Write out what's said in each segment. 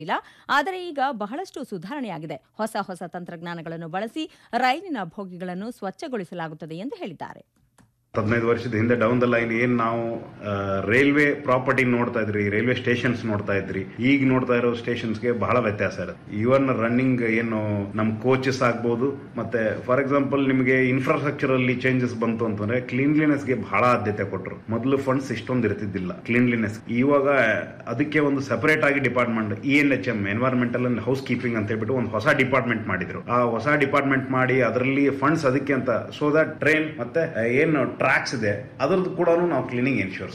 ಇಲ್ಲ ಆದರೆ ಈಗ ಬಹಳಷ್ಟು ಸುಧಾರಣೆಯಾಗಿದೆ ಹೊಸ ಹೊಸ ತಂತ್ರಜ್ಞಾನಗಳನ್ನು ಬಳಸಿ ರೈಲಿನ ಬೋಗಿಗಳನ್ನು ಸ್ವಚ್ಛಗೊಳಿಸಲಾಗುತ್ತದೆ ಎಂದು ಹೇಳಿದ್ದಾರೆ ಹದಿನೈದು ವರ್ಷದ ಹಿಂದೆ ಡೌನ್ ದ ಲೈನ್ ಏನ್ ನಾವು ರೈಲ್ವೆ ಪ್ರಾಪರ್ಟಿ ನೋಡ್ತಾ ಇದ್ರಿ ರೈಲ್ವೆ ಸ್ಟೇಷನ್ಸ್ ನೋಡ್ತಾ ಇದ್ರಿ ಈಗ ನೋಡ್ತಾ ಇರೋ ಸ್ಟೇಷನ್ಸ್ಗೆ ಬಹಳ ವ್ಯತ್ಯಾಸ ಇರುತ್ತೆ ಇವನ್ ರನ್ನಿಂಗ್ ಏನು ನಮ್ ಕೋಚಸ್ ಆಗ್ಬೋದು ಮತ್ತೆ ಫಾರ್ ಎಕ್ಸಾಂಪಲ್ ನಿಮಗೆ ಇನ್ಫ್ರಾಸ್ಟ್ರಕ್ಚರ್ ಅಲ್ಲಿ ಚೇಂಜಸ್ ಬಂತು ಅಂತಂದ್ರೆ ಕ್ಲೀನ್ಲಿನೆಸ್ ಗೆ ಬಹಳ ಆದ್ಯತೆ ಕೊಟ್ಟರು ಮೊದಲು ಫಂಡ್ಸ್ ಇಷ್ಟೊಂದು ಇರ್ತಿದ್ದಿಲ್ಲ ಕ್ಲೀನ್ಲಿನೆಸ್ ಇವಾಗ ಅದಕ್ಕೆ ಒಂದು ಸಪರೇಟ್ ಆಗಿ department E N H M environmental and housekeeping ಅಂತ ಹೇಳ್ಬಿಟ್ಟು ಒಂದು ಹೊಸ ಡಿಪಾರ್ಟ್ಮೆಂಟ್ ಮಾಡಿದ್ರು ಆ ಹೊಸ ಡಿಪಾರ್ಟ್ಮೆಂಟ್ ಮಾಡಿ ಅದರಲ್ಲಿ ಫಂಡ್ಸ್ ಅದಕ್ಕೆ ಅಂತ ಸೊ ದಟ್ ಟ್ರೈನ್ ಮತ್ತೆ ಏನು ಟ್ರ್ಯಾಕ್ಸ್ ಇದೆ ಅದರದ್ದು ಕೂಡ ನಾವು ಕ್ಲೀನಿಂಗ್ ಇನ್ಶೂರ್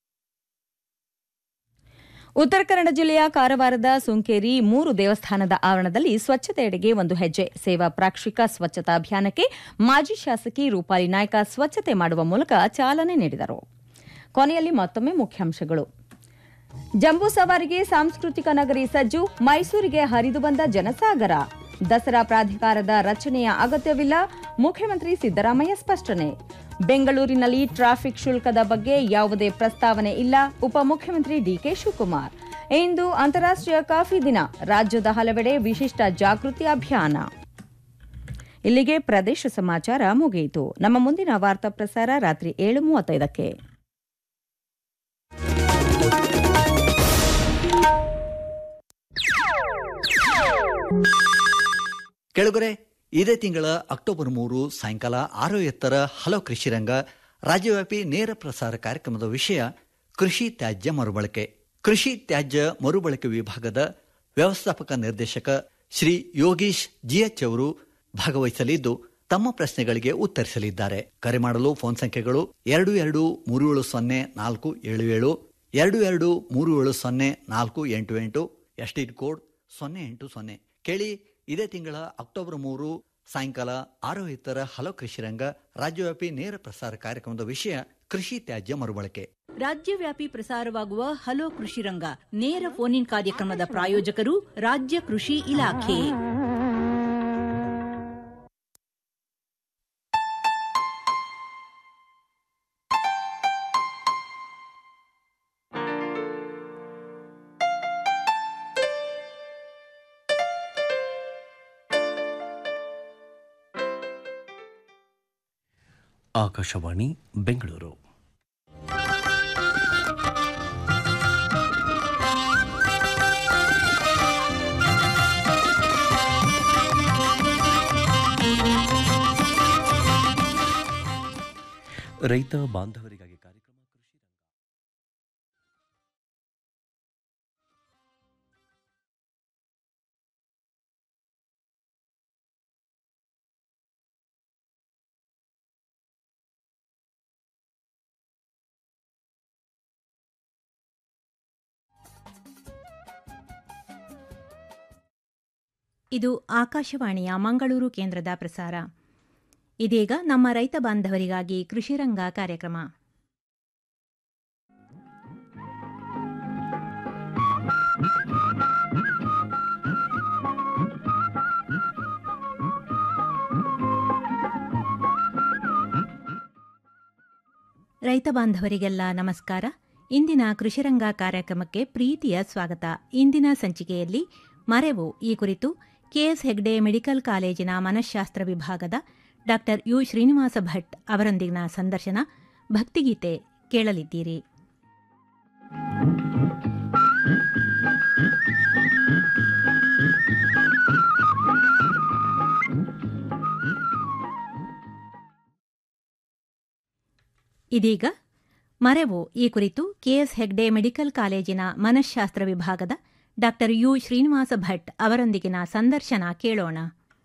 ಉತ್ತರ ಕನ್ನಡ ಜಿಲ್ಲೆಯ ಕಾರವಾರದ ಸುಂಕೇರಿ ಮೂರು ದೇವಸ್ಥಾನದ ಆವರಣದಲ್ಲಿ ಸ್ವಚ್ಛತೆಯೆಡೆಗೆ ಒಂದು ಹೆಜ್ಜೆ ಸೇವಾ ಪ್ರಾಕ್ಷಿಕ ಸ್ವಚ್ಛತಾ ಅಭಿಯಾನಕ್ಕೆ ಮಾಜಿ ಶಾಸಕಿ ರೂಪಾಲಿ ನಾಯ್ಕ ಸ್ವಚ್ಛತೆ ಮಾಡುವ ಮೂಲಕ ಚಾಲನೆ ನೀಡಿದರು ಕೊನೆಯಲ್ಲಿ ಮತ್ತೊಮ್ಮೆ ಮುಖ್ಯಾಂಶಗಳು ಜಂಬೂ ಸವಾರಿಗೆ ಸಾಂಸ್ಕೃತಿಕ ನಗರಿ ಸಜ್ಜು ಮೈಸೂರಿಗೆ ಹರಿದು ಬಂದ ಜನಸಾಗರ ದಸರಾ ಪ್ರಾಧಿಕಾರದ ರಚನೆಯ ಅಗತ್ಯವಿಲ್ಲ ಮುಖ್ಯಮಂತ್ರಿ ಸಿದ್ದರಾಮಯ್ಯ ಸ್ಪಷ್ಟನೆ ಬೆಂಗಳೂರಿನಲ್ಲಿ ಟ್ರಾಫಿಕ್ ಶುಲ್ಕದ ಬಗ್ಗೆ ಯಾವುದೇ ಪ್ರಸ್ತಾವನೆ ಇಲ್ಲ ಉಪಮುಖ್ಯಮಂತ್ರಿ ಡಿಕೆ ಶಿವಕುಮಾರ್ ಇಂದು ಅಂತಾರಾಷ್ಟ್ರೀಯ ಕಾಫಿ ದಿನ ರಾಜ್ಯದ ಹಲವೆಡೆ ವಿಶಿಷ್ಟ ಜಾಗೃತಿ ಅಭಿಯಾನ ಇಲ್ಲಿಗೆ ಪ್ರದೇಶ ಸಮಾಚಾರ ಮುಗಿಯಿತು ನಮ್ಮ ಮುಂದಿನ ವಾರ್ತಾ ಪ್ರಸಾರ ರಾತ್ರಿ ಏಳು ಮೂವತ್ತೈದಕ್ಕೆ ಕೆಳಗರೆ ಇದೇ ತಿಂಗಳ ಅಕ್ಟೋಬರ್ ಮೂರು ಸಾಯಂಕಾಲ ಆರು ಎತ್ತರ ಹಲೋ ಕೃಷಿ ರಂಗ ರಾಜ್ಯವ್ಯಾಪಿ ನೇರ ಪ್ರಸಾರ ಕಾರ್ಯಕ್ರಮದ ವಿಷಯ ಕೃಷಿ ತ್ಯಾಜ್ಯ ಮರುಬಳಕೆ ಕೃಷಿ ತ್ಯಾಜ್ಯ ಮರುಬಳಕೆ ವಿಭಾಗದ ವ್ಯವಸ್ಥಾಪಕ ನಿರ್ದೇಶಕ ಶ್ರೀ ಯೋಗೀಶ್ ಜಿಎಚ್ ಅವರು ಭಾಗವಹಿಸಲಿದ್ದು ತಮ್ಮ ಪ್ರಶ್ನೆಗಳಿಗೆ ಉತ್ತರಿಸಲಿದ್ದಾರೆ ಕರೆ ಮಾಡಲು ಫೋನ್ ಸಂಖ್ಯೆಗಳು ಎರಡು ಎರಡು ಮೂರು ಏಳು ಸೊನ್ನೆ ನಾಲ್ಕು ಏಳು ಏಳು ಎರಡು ಎರಡು ಮೂರು ಏಳು ಸೊನ್ನೆ ನಾಲ್ಕು ಎಂಟು ಎಂಟು ಎಸ್ಟಿಡ್ ಕೋಡ್ ಸೊನ್ನೆ ಎಂಟು ಸೊನ್ನೆ ಕೇಳಿ ಇದೇ ತಿಂಗಳ ಅಕ್ಟೋಬರ್ ಮೂರು ಸಾಯಂಕಾಲ ಆರು ಇತ್ತರ ಹಲೋ ಕೃಷಿ ರಂಗ ರಾಜ್ಯವ್ಯಾಪಿ ನೇರ ಪ್ರಸಾರ ಕಾರ್ಯಕ್ರಮದ ವಿಷಯ ಕೃಷಿ ತ್ಯಾಜ್ಯ ಮರುಬಳಕೆ ರಾಜ್ಯವ್ಯಾಪಿ ಪ್ರಸಾರವಾಗುವ ಹಲೋ ಕೃಷಿ ರಂಗ ನೇರ ಫೋನ್ ಇನ್ ಕಾರ್ಯಕ್ರಮದ ಪ್ರಾಯೋಜಕರು ರಾಜ್ಯ ಕೃಷಿ ಇಲಾಖೆ ಆಕಾಶವಾಣಿ ಬೆಂಗಳೂರು ರೈತ ಬಾಂಧವರಿಗಾಗಿ ಕಾರ್ಯಕ್ರಮ ಕೃಷಿ ರಂಗ ಇದು ಆಕಾಶವಾಣಿಯ ಮಂಗಳೂರು ಕೇಂದ್ರದ ಪ್ರಸಾರ ಇದೀಗ ನಮ್ಮ ರೈತ ಬಾಂಧವರಿಗಾಗಿ ಕೃಷಿರಂಗ ಕಾರ್ಯಕ್ರಮ ರೈತ ಬಾಂಧವರಿಗೆಲ್ಲ ನಮಸ್ಕಾರ ಇಂದಿನ ಕೃಷಿರಂಗ ಕಾರ್ಯಕ್ರಮಕ್ಕೆ ಪ್ರೀತಿಯ ಸ್ವಾಗತ ಇಂದಿನ ಸಂಚಿಕೆಯಲ್ಲಿ ಮರೆವು ಈ ಕುರಿತು ಕೆಎಸ್ ಹೆಗ್ಡೆ ಮೆಡಿಕಲ್ ಕಾಲೇಜಿನ ಮನಃಶಾಸ್ತ್ರ ವಿಭಾಗದ ಡಾಕ್ಟರ್ ಯು ಶ್ರೀನಿವಾಸ ಭಟ್ ಅವರೊಂದಿಗಿನ ಸಂದರ್ಶನ ಭಕ್ತಿಗೀತೆ ಕೇಳಲಿದ್ದೀರಿ ಇದೀಗ ಮರೆವು ಈ ಕುರಿತು ಕೆಎಸ್ ಹೆಗ್ಡೆ ಮೆಡಿಕಲ್ ಕಾಲೇಜಿನ ಮನಃಶಾಸ್ತ್ರ ವಿಭಾಗದ ಡಾಕ್ಟರ್ ಯು ಶ್ರೀನಿವಾಸ ಭಟ್ ಅವರೊಂದಿಗಿನ ಸಂದರ್ಶನ ಕೇಳೋಣ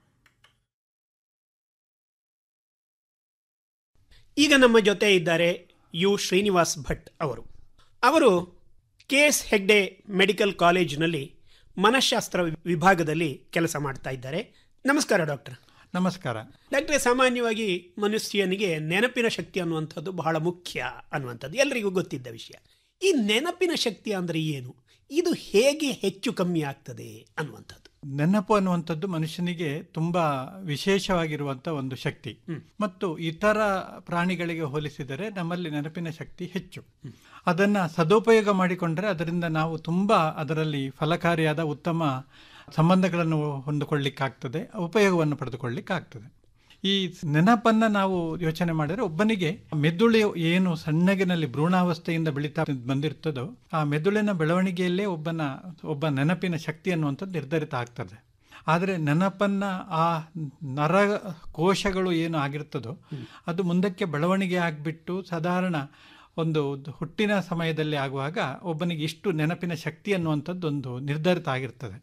ಈಗ ನಮ್ಮ ಜೊತೆ ಇದ್ದಾರೆ ಯು ಶ್ರೀನಿವಾಸ್ ಭಟ್ ಅವರು ಅವರು ಕೆ ಎಸ್ ಹೆಗ್ಡೆ ಮೆಡಿಕಲ್ ಕಾಲೇಜಿನಲ್ಲಿ ಮನಃಶಾಸ್ತ್ರ ವಿಭಾಗದಲ್ಲಿ ಕೆಲಸ ಮಾಡ್ತಾ ಇದ್ದಾರೆ ನಮಸ್ಕಾರ ಡಾಕ್ಟರ್ ನಮಸ್ಕಾರ ಡಾಕ್ಟ್ರೆ ಸಾಮಾನ್ಯವಾಗಿ ಮನುಷ್ಯನಿಗೆ ನೆನಪಿನ ಶಕ್ತಿ ಅನ್ನುವಂಥದ್ದು ಬಹಳ ಮುಖ್ಯ ಅನ್ನುವಂಥದ್ದು ಎಲ್ಲರಿಗೂ ಗೊತ್ತಿದ್ದ ವಿಷಯ ಈ ನೆನಪಿನ ಶಕ್ತಿ ಅಂದರೆ ಏನು ಇದು ಹೇಗೆ ಹೆಚ್ಚು ಕಮ್ಮಿ ಆಗ್ತದೆ ಅನ್ನುವಂಥದ್ದು ನೆನಪು ಅನ್ನುವಂಥದ್ದು ಮನುಷ್ಯನಿಗೆ ತುಂಬಾ ವಿಶೇಷವಾಗಿರುವಂತ ಒಂದು ಶಕ್ತಿ ಮತ್ತು ಇತರ ಪ್ರಾಣಿಗಳಿಗೆ ಹೋಲಿಸಿದರೆ ನಮ್ಮಲ್ಲಿ ನೆನಪಿನ ಶಕ್ತಿ ಹೆಚ್ಚು ಅದನ್ನ ಸದುಪಯೋಗ ಮಾಡಿಕೊಂಡ್ರೆ ಅದರಿಂದ ನಾವು ತುಂಬಾ ಅದರಲ್ಲಿ ಫಲಕಾರಿಯಾದ ಉತ್ತಮ ಸಂಬಂಧಗಳನ್ನು ಹೊಂದಿಕೊಳ್ಳಿಕ್ಕಾಗ್ತದೆ ಉಪಯೋಗವನ್ನು ಪಡೆದುಕೊಳ್ಳಿಕ್ಕಾಗ್ತದೆ ಈ ನೆನಪನ್ನ ನಾವು ಯೋಚನೆ ಮಾಡಿದ್ರೆ ಒಬ್ಬನಿಗೆ ಮೆದುಳು ಏನು ಸಣ್ಣಗಿನಲ್ಲಿ ಭ್ರೂಣಾವಸ್ಥೆಯಿಂದ ಬೆಳೀತಾ ಬಂದಿರ್ತದೋ ಆ ಮೆದುಳಿನ ಬೆಳವಣಿಗೆಯಲ್ಲೇ ಒಬ್ಬನ ಒಬ್ಬ ನೆನಪಿನ ಶಕ್ತಿ ಅನ್ನುವಂಥದ್ದು ನಿರ್ಧರಿತ ಆಗ್ತದೆ ಆದರೆ ನೆನಪನ್ನ ಆ ನರ ಕೋಶಗಳು ಏನು ಆಗಿರ್ತದೋ ಅದು ಮುಂದಕ್ಕೆ ಬೆಳವಣಿಗೆ ಆಗಿಬಿಟ್ಟು ಸಾಧಾರಣ ಒಂದು ಹುಟ್ಟಿನ ಸಮಯದಲ್ಲಿ ಆಗುವಾಗ ಒಬ್ಬನಿಗೆ ಇಷ್ಟು ನೆನಪಿನ ಶಕ್ತಿ ಅನ್ನುವಂಥದ್ದು ಒಂದು ನಿರ್ಧರಿತ ಆಗಿರ್ತದೆ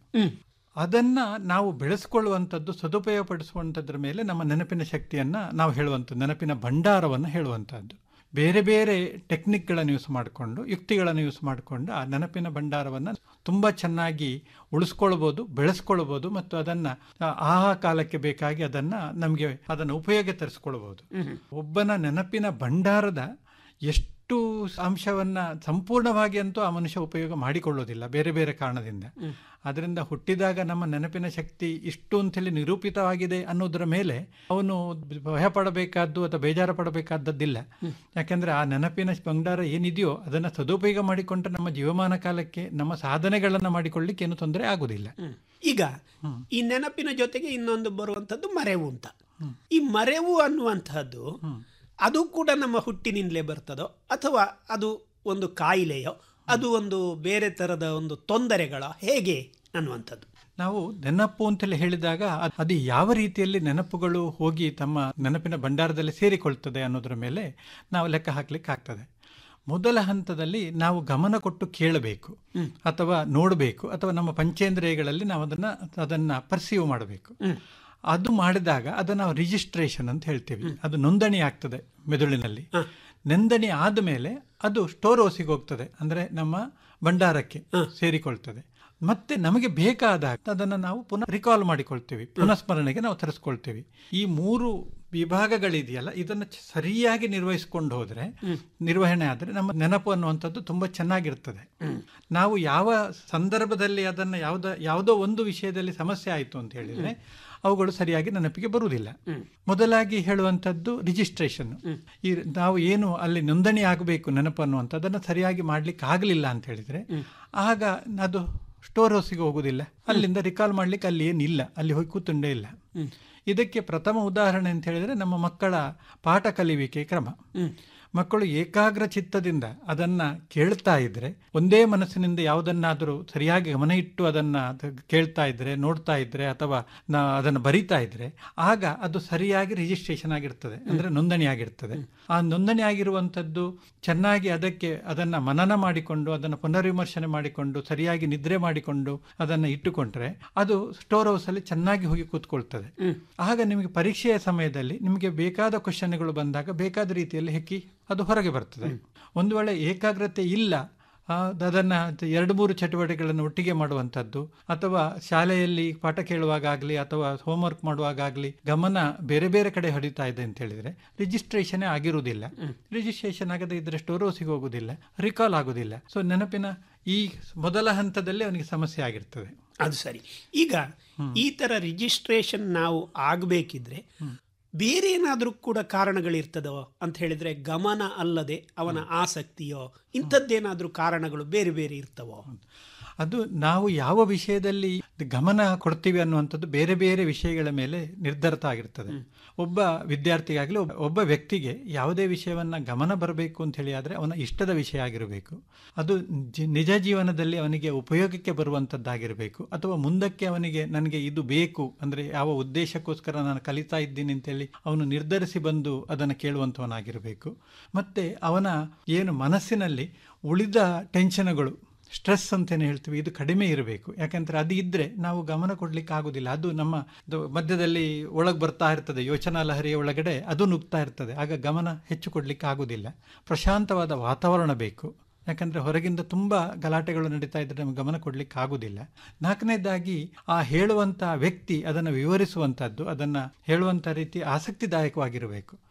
ಅದನ್ನ ನಾವು ಬೆಳೆಸ್ಕೊಳ್ಳುವಂಥದ್ದು ಸದುಪಯೋಗ ಪಡಿಸುವಂಥದ್ರ ಮೇಲೆ ನಮ್ಮ ನೆನಪಿನ ಶಕ್ತಿಯನ್ನ ನಾವು ಹೇಳುವಂಥದ್ದು ನೆನಪಿನ ಭಂಡಾರವನ್ನು ಹೇಳುವಂಥದ್ದು ಬೇರೆ ಬೇರೆ ಟೆಕ್ನಿಕ್ಗಳನ್ನು ಯೂಸ್ ಮಾಡಿಕೊಂಡು ಯುಕ್ತಿಗಳನ್ನು ಯೂಸ್ ಮಾಡಿಕೊಂಡು ಆ ನೆನಪಿನ ಭಂಡಾರವನ್ನು ತುಂಬ ಚೆನ್ನಾಗಿ ಉಳಿಸ್ಕೊಳ್ಬೋದು ಬೆಳೆಸ್ಕೊಳ್ಬೋದು ಮತ್ತು ಅದನ್ನು ಆ ಕಾಲಕ್ಕೆ ಬೇಕಾಗಿ ಅದನ್ನು ನಮಗೆ ಅದನ್ನು ಉಪಯೋಗ ತರಿಸ್ಕೊಳ್ಬೋದು ಒಬ್ಬನ ನೆನಪಿನ ಭಂಡಾರದ ಎಷ್ಟು ಅಂಶವನ್ನ ಸಂಪೂರ್ಣವಾಗಿ ಅಂತೂ ಆ ಮನುಷ್ಯ ಉಪಯೋಗ ಮಾಡಿಕೊಳ್ಳೋದಿಲ್ಲ ಬೇರೆ ಬೇರೆ ಕಾರಣದಿಂದ ಅದರಿಂದ ಹುಟ್ಟಿದಾಗ ನಮ್ಮ ನೆನಪಿನ ಶಕ್ತಿ ಇಷ್ಟು ಅಂತೇಳಿ ನಿರೂಪಿತವಾಗಿದೆ ಅನ್ನೋದರ ಮೇಲೆ ಅವನು ಭಯ ಪಡಬೇಕಾದ್ದು ಅಥವಾ ಬೇಜಾರು ಪಡಬೇಕಾದದ್ದಿಲ್ಲ ಯಾಕೆಂದ್ರೆ ಆ ನೆನಪಿನ ಭಂಡಾರ ಏನಿದೆಯೋ ಅದನ್ನ ಸದುಪಯೋಗ ಮಾಡಿಕೊಂಡ್ರೆ ನಮ್ಮ ಜೀವಮಾನ ಕಾಲಕ್ಕೆ ನಮ್ಮ ಸಾಧನೆಗಳನ್ನ ಮಾಡಿಕೊಳ್ಳಿಕ್ಕೆ ಏನು ತೊಂದರೆ ಆಗುದಿಲ್ಲ ಈಗ ಈ ನೆನಪಿನ ಜೊತೆಗೆ ಇನ್ನೊಂದು ಬರುವಂತದ್ದು ಮರೆವು ಅಂತ ಈ ಮರೆವು ಅನ್ನುವಂತಹದ್ದು ಅದು ಕೂಡ ನಮ್ಮ ಹುಟ್ಟಿನಿಂದಲೇ ಬರ್ತದೋ ಅಥವಾ ಅದು ಒಂದು ಕಾಯಿಲೆಯೋ ಅದು ಒಂದು ಬೇರೆ ತರದ ಒಂದು ತೊಂದರೆಗಳ ಹೇಗೆ ಅನ್ನುವಂಥದ್ದು ನಾವು ನೆನಪು ಅಂತೇಳಿ ಹೇಳಿದಾಗ ಅದ್- ಅದು ಯಾವ ರೀತಿಯಲ್ಲಿ ನೆನಪುಗಳು ಹೋಗಿ ತಮ್ಮ ನೆನಪಿನ ಭಂಡಾರದಲ್ಲಿ ಸೇರಿಕೊಳ್ತದೆ ಅನ್ನೋದ್ರ ಮೇಲೆ ನಾವು ಲೆಕ್ಕ ಹಾಕ್ಲಿಕ್ಕೆ ಆಗ್ತದೆ ಮೊದಲ ಹಂತದಲ್ಲಿ ನಾವು ಗಮನ ಕೊಟ್ಟು ಕೇಳಬೇಕು ಅಥವಾ ನೋಡಬೇಕು ಅಥವಾ ನಮ್ಮ ಪಂಚೇಂದ್ರಿಯಗಳಲ್ಲಿ ನಾವು ಅದನ್ನ ಅದನ್ನ ಪರ್ಸೀವ್ ಮಾಡಬೇಕು ಅದು ಮಾಡಿದಾಗ ಅದನ್ನ ನಾವು ರಿಜಿಸ್ಟ್ರೇಷನ್ ಅಂತ ಹೇಳ್ತೀವಿ ಅದು ನೋಂದಣಿ ಆಗ್ತದೆ ಮೆದುಳಿನಲ್ಲಿ ನೋಂದಣಿ ಆದಮೇಲೆ ಅದು ಸ್ಟೋರ್ ಹೌಸಿಗೆ ಹೋಗ್ತದೆ ಅಂದ್ರೆ ನಮ್ಮ ಭಂಡಾರಕ್ಕೆ ಸೇರಿಕೊಳ್ತದೆ ಮತ್ತೆ ನಮಗೆ ಬೇಕಾದಾಗ ಅದನ್ನು ನಾವು ಪುನಃ ರಿಕಾಲ್ ಮಾಡಿಕೊಳ್ತೀವಿ ಪುನಃಸ್ಮರಣೆಗೆ ನಾವು ತರಿಸ್ಕೊಳ್ತೀವಿ ಈ ಮೂರು ವಿಭಾಗಗಳಿದೆಯಲ್ಲ ಇದನ್ನು ಚ- ಸರಿಯಾಗಿ ನಿರ್ವಹಿಸಿಕೊಂಡು ಹೋದ್ರೆ ನಿರ್ವಹಣೆ ಆದ್ರೆ ನಮ್ಮ ನೆನಪು ಅನ್ನುವಂಥದ್ದು ತುಂಬಾ ಚೆನ್ನಾಗಿರ್ತದೆ ನಾವು ಯಾವ ಸಂದರ್ಭದಲ್ಲಿ ಅದನ್ನ ಯಾವ್ದ ಯಾವುದೋ ಒಂದು ವಿಷಯದಲ್ಲಿ ಸಮಸ್ಯೆ ಆಯಿತು ಅಂತ ಹೇಳಿದ್ರೆ ಅವುಗಳು ಸರಿಯಾಗಿ ನೆನಪಿಗೆ ಬರುವುದಿಲ್ಲ ಮೊದಲಾಗಿ ಹೇಳುವಂಥದ್ದು ರಿಜಿಸ್ಟ್ರೇಷನ್ ಈ ನಾವು ಏನು ಅಲ್ಲಿ ನೋಂದಣಿ ಆಗಬೇಕು ನೆನಪು ಅನ್ನುವಂಥದ್ದನ್ನು ಸರಿಯಾಗಿ ಮಾಡ್ಲಿಕ್ಕೆ ಆಗಲಿಲ್ಲ ಅಂತ ಹೇಳಿದ್ರೆ ಆಗ ಅದು ಸ್ಟೋರ್ ಹೌಸಿಗೆ ಹೋಗುದಿಲ್ಲ ಅಲ್ಲಿಂದ ರಿಕಾಲ್ ಮಾಡ್ಲಿಕ್ಕೆ ಅಲ್ಲಿ ಏನಿಲ್ಲ ಅಲ್ಲಿ ಹೋಗಿ ಕೂತುಂಡೇ ಇಲ್ಲ ಇದಕ್ಕೆ ಪ್ರಥಮ ಉದಾಹರಣೆ ಅಂತ ಹೇಳಿದ್ರೆ ನಮ್ಮ ಮಕ್ಕಳ ಪಾಠ ಕಲಿಯುವಿಕೆ ಕ್ರಮ ಮಕ್ಕಳು ಏಕಾಗ್ರ ಚಿತ್ತದಿಂದ ಅದನ್ನ ಕೇಳ್ತಾ ಇದ್ರೆ ಒಂದೇ ಮನಸ್ಸಿನಿಂದ ಯಾವುದನ್ನಾದರೂ ಸರಿಯಾಗಿ ಗಮನ ಇಟ್ಟು ಅದನ್ನ ಅದು ಕೇಳ್ತಾ ಇದ್ರೆ ನೋಡ್ತಾ ಇದ್ರೆ ಅಥವಾ ನಾ ಅದನ್ನು ಬರಿತಾ ಇದ್ರೆ ಆಗ ಅದು ಸರಿಯಾಗಿ ರಿಜಿಸ್ಟ್ರೇಷನ್ ಆಗಿರ್ತದೆ ಅಂದ್ರೆ ನೋಂದಣಿ ಆಗಿರ್ತದೆ ಆ ನೋಂದಣಿ ಆಗಿರುವಂಥದ್ದು ಚೆನ್ನಾಗಿ ಅದಕ್ಕೆ ಅದನ್ನ ಮನನ ಮಾಡಿಕೊಂಡು ಅದನ್ನು ಪುನರ್ವಿಮರ್ಶನೆ ಮಾಡಿಕೊಂಡು ಸರಿಯಾಗಿ ನಿದ್ರೆ ಮಾಡಿಕೊಂಡು ಅದನ್ನ ಇಟ್ಟುಕೊಂಡ್ರೆ ಅದು ಸ್ಟೋರ್ ಹೌಸ್ ಅಲ್ಲಿ ಚೆನ್ನಾಗಿ ಹೋಗಿ ಕೂತ್ಕೊಳ್ತದೆ ಆಗ ನಿಮಗೆ ಪರೀಕ್ಷೆಯ ಸಮಯದಲ್ಲಿ ನಿಮಗೆ ಬೇಕಾದ ಕ್ವಶನ್ಗಳು ಬಂದಾಗ ಬೇಕಾದ ರೀತಿಯಲ್ಲಿ ಹೆಕ್ಕಿ ಅದು ಹೊರಗೆ ಬರ್ತದೆ ಒಂದು ವೇಳೆ ಏಕಾಗ್ರತೆ ಇಲ್ಲ ಆ, ಅದನ್ನ ಎರಡು ಮೂರು ಚಟುವಟಿಕೆಗಳನ್ನು ಒಟ್ಟಿಗೆ ಮಾಡುವಂಥದ್ದು ಅಥವಾ ಶಾಲೆಯಲ್ಲಿ ಪಾಠ ಕೇಳುವಾಗಲಿ ಅಥವಾ ಹೋಮ್ವರ್ಕ್ ಮಾಡುವಾಗಲಿ ಗಮನ ಬೇರೆ ಬೇರೆ ಕಡೆ ಹೊಡಿತಾ ಇದೆ ಅಂತ ಹೇಳಿದ್ರೆ ರಿಜಿಸ್ಟ್ರೇಷನ್ ಆಗಿರುವುದಿಲ್ಲ ರಿಜಿಸ್ಟ್ರೇಷನ್ ಆಗದೆ ಇದ್ರೆ ಸ್ಟೋರ್ ಹೌಸಿಗೆ ಹೋಗುದಿಲ್ಲ ರಿಕಾಲ್ ಆಗುದಿಲ್ಲ ಸೊ ನೆನಪಿನ ಈ ಮೊದಲ ಹಂತದಲ್ಲಿ ಅವನಿಗೆ ಸಮಸ್ಯೆ ಆಗಿರ್ತದೆ ಅದು ಸರಿ ಈಗ ಈ ತರ ರಿಜಿಸ್ಟ್ರೇಷನ್ ನಾವು ಆಗಬೇಕಿದ್ರೆ ಬೇರೆ ಏನಾದರೂ ಕೂಡ ಕಾರಣಗಳಿರ್ತದೋ ಅಂತ ಹೇಳಿದ್ರೆ ಗಮನ ಅಲ್ಲದೆ ಅವನ ಆಸಕ್ತಿಯೋ ಇಂಥದ್ದೇನಾದ್ರೂ ಕಾರಣಗಳು ಬೇರೆ ಬೇರೆ ಇರ್ತವೋ ಅದು ನಾವು ಯಾವ ವಿಷಯದಲ್ಲಿ ಗಮನ ಕೊಡ್ತೀವಿ ಅನ್ನುವಂಥದ್ದು ಬೇರೆ ಬೇರೆ ವಿಷಯಗಳ ಮೇಲೆ ನಿರ್ಧರಿತ ಆಗಿರ್ತದೆ ಒಬ್ಬ ವಿದ್ಯಾರ್ಥಿಗಾಗಲಿ ಒಬ್ಬ- ಒಬ್ಬ ವ್ಯಕ್ತಿಗೆ ಯಾವುದೇ ವಿಷಯವನ್ನ ಗಮನ ಬರಬೇಕು ಅಂತ ಹೇಳಿ ಆದ್ರೆ ಅವನ ಇಷ್ಟದ ವಿಷಯ ಆಗಿರಬೇಕು ಅದು ಜಿ- ನಿಜ ಜೀವನದಲ್ಲಿ ಅವನಿಗೆ ಉಪಯೋಗಕ್ಕೆ ಬರುವಂಥದ್ದಾಗಿರಬೇಕು ಅಥವಾ ಮುಂದಕ್ಕೆ ಅವನಿಗೆ ನನಗೆ ಇದು ಬೇಕು ಅಂದ್ರೆ ಯಾವ ಉದ್ದೇಶಕ್ಕೋಸ್ಕರ ನಾನು ಕಲಿತಾ ಇದ್ದೀನಿ ಅಂತೇಳಿ ಅವನು ನಿರ್ಧರಿಸಿ ಬಂದು ಅದನ್ನು ಕೇಳುವಂಥವನಾಗಿರಬೇಕು ಮತ್ತೆ ಅವನ ಏನು ಮನಸ್ಸಿನಲ್ಲಿ ಉಳಿದ ಟೆನ್ಷನ್ಗಳು ಸ್ಟ್ರೆಸ್ ಅಂತೇನೆ ಹೇಳ್ತೀವಿ ಇದು ಕಡಿಮೆ ಇರಬೇಕು ಯಾಕಂದ್ರೆ ಅದು ಇದ್ರೆ ನಾವು ಗಮನ ಕೊಡ್ಲಿಕ್ಕೆ ಆಗುದಿಲ್ಲ ಅದು ನಮ್ಮ ಅದು ಮಧ್ಯದಲ್ಲಿ ಒಳಗೆ ಬರ್ತಾ ಇರ್ತದೆ ಯೋಚನಾ ಲಹರಿಯ ಒಳಗಡೆ ಅದು ನುಗ್ತಾ ಇರ್ತದೆ ಆಗ ಗಮನ ಹೆಚ್ಚು ಕೊಡ್ಲಿಕ್ಕೆ ಆಗುದಿಲ್ಲ ಪ್ರಶಾಂತವಾದ ವಾತಾವರಣ ಬೇಕು ಯಾಕಂದ್ರೆ ಹೊರಗಿಂದ ತುಂಬಾ ಗಲಾಟೆಗಳು ನಡೀತಾ ಇದ್ರೆ ನಮಗೆ ಗಮನ ಕೊಡ್ಲಿಕ್ಕೆ ಆಗುದಿಲ್ಲ ನಾಲ್ಕನೇದಾಗಿ ಆ ಹೇಳುವಂತ ವ್ಯಕ್ತಿ ಅದನ್ನು ವಿವರಿಸುವಂತದ್ದು ಅದನ್ನ ಹೇಳುವಂತ ರೀತಿ ಆಸಕ್ತಿದಾಯಕವಾಗಿರಬೇಕು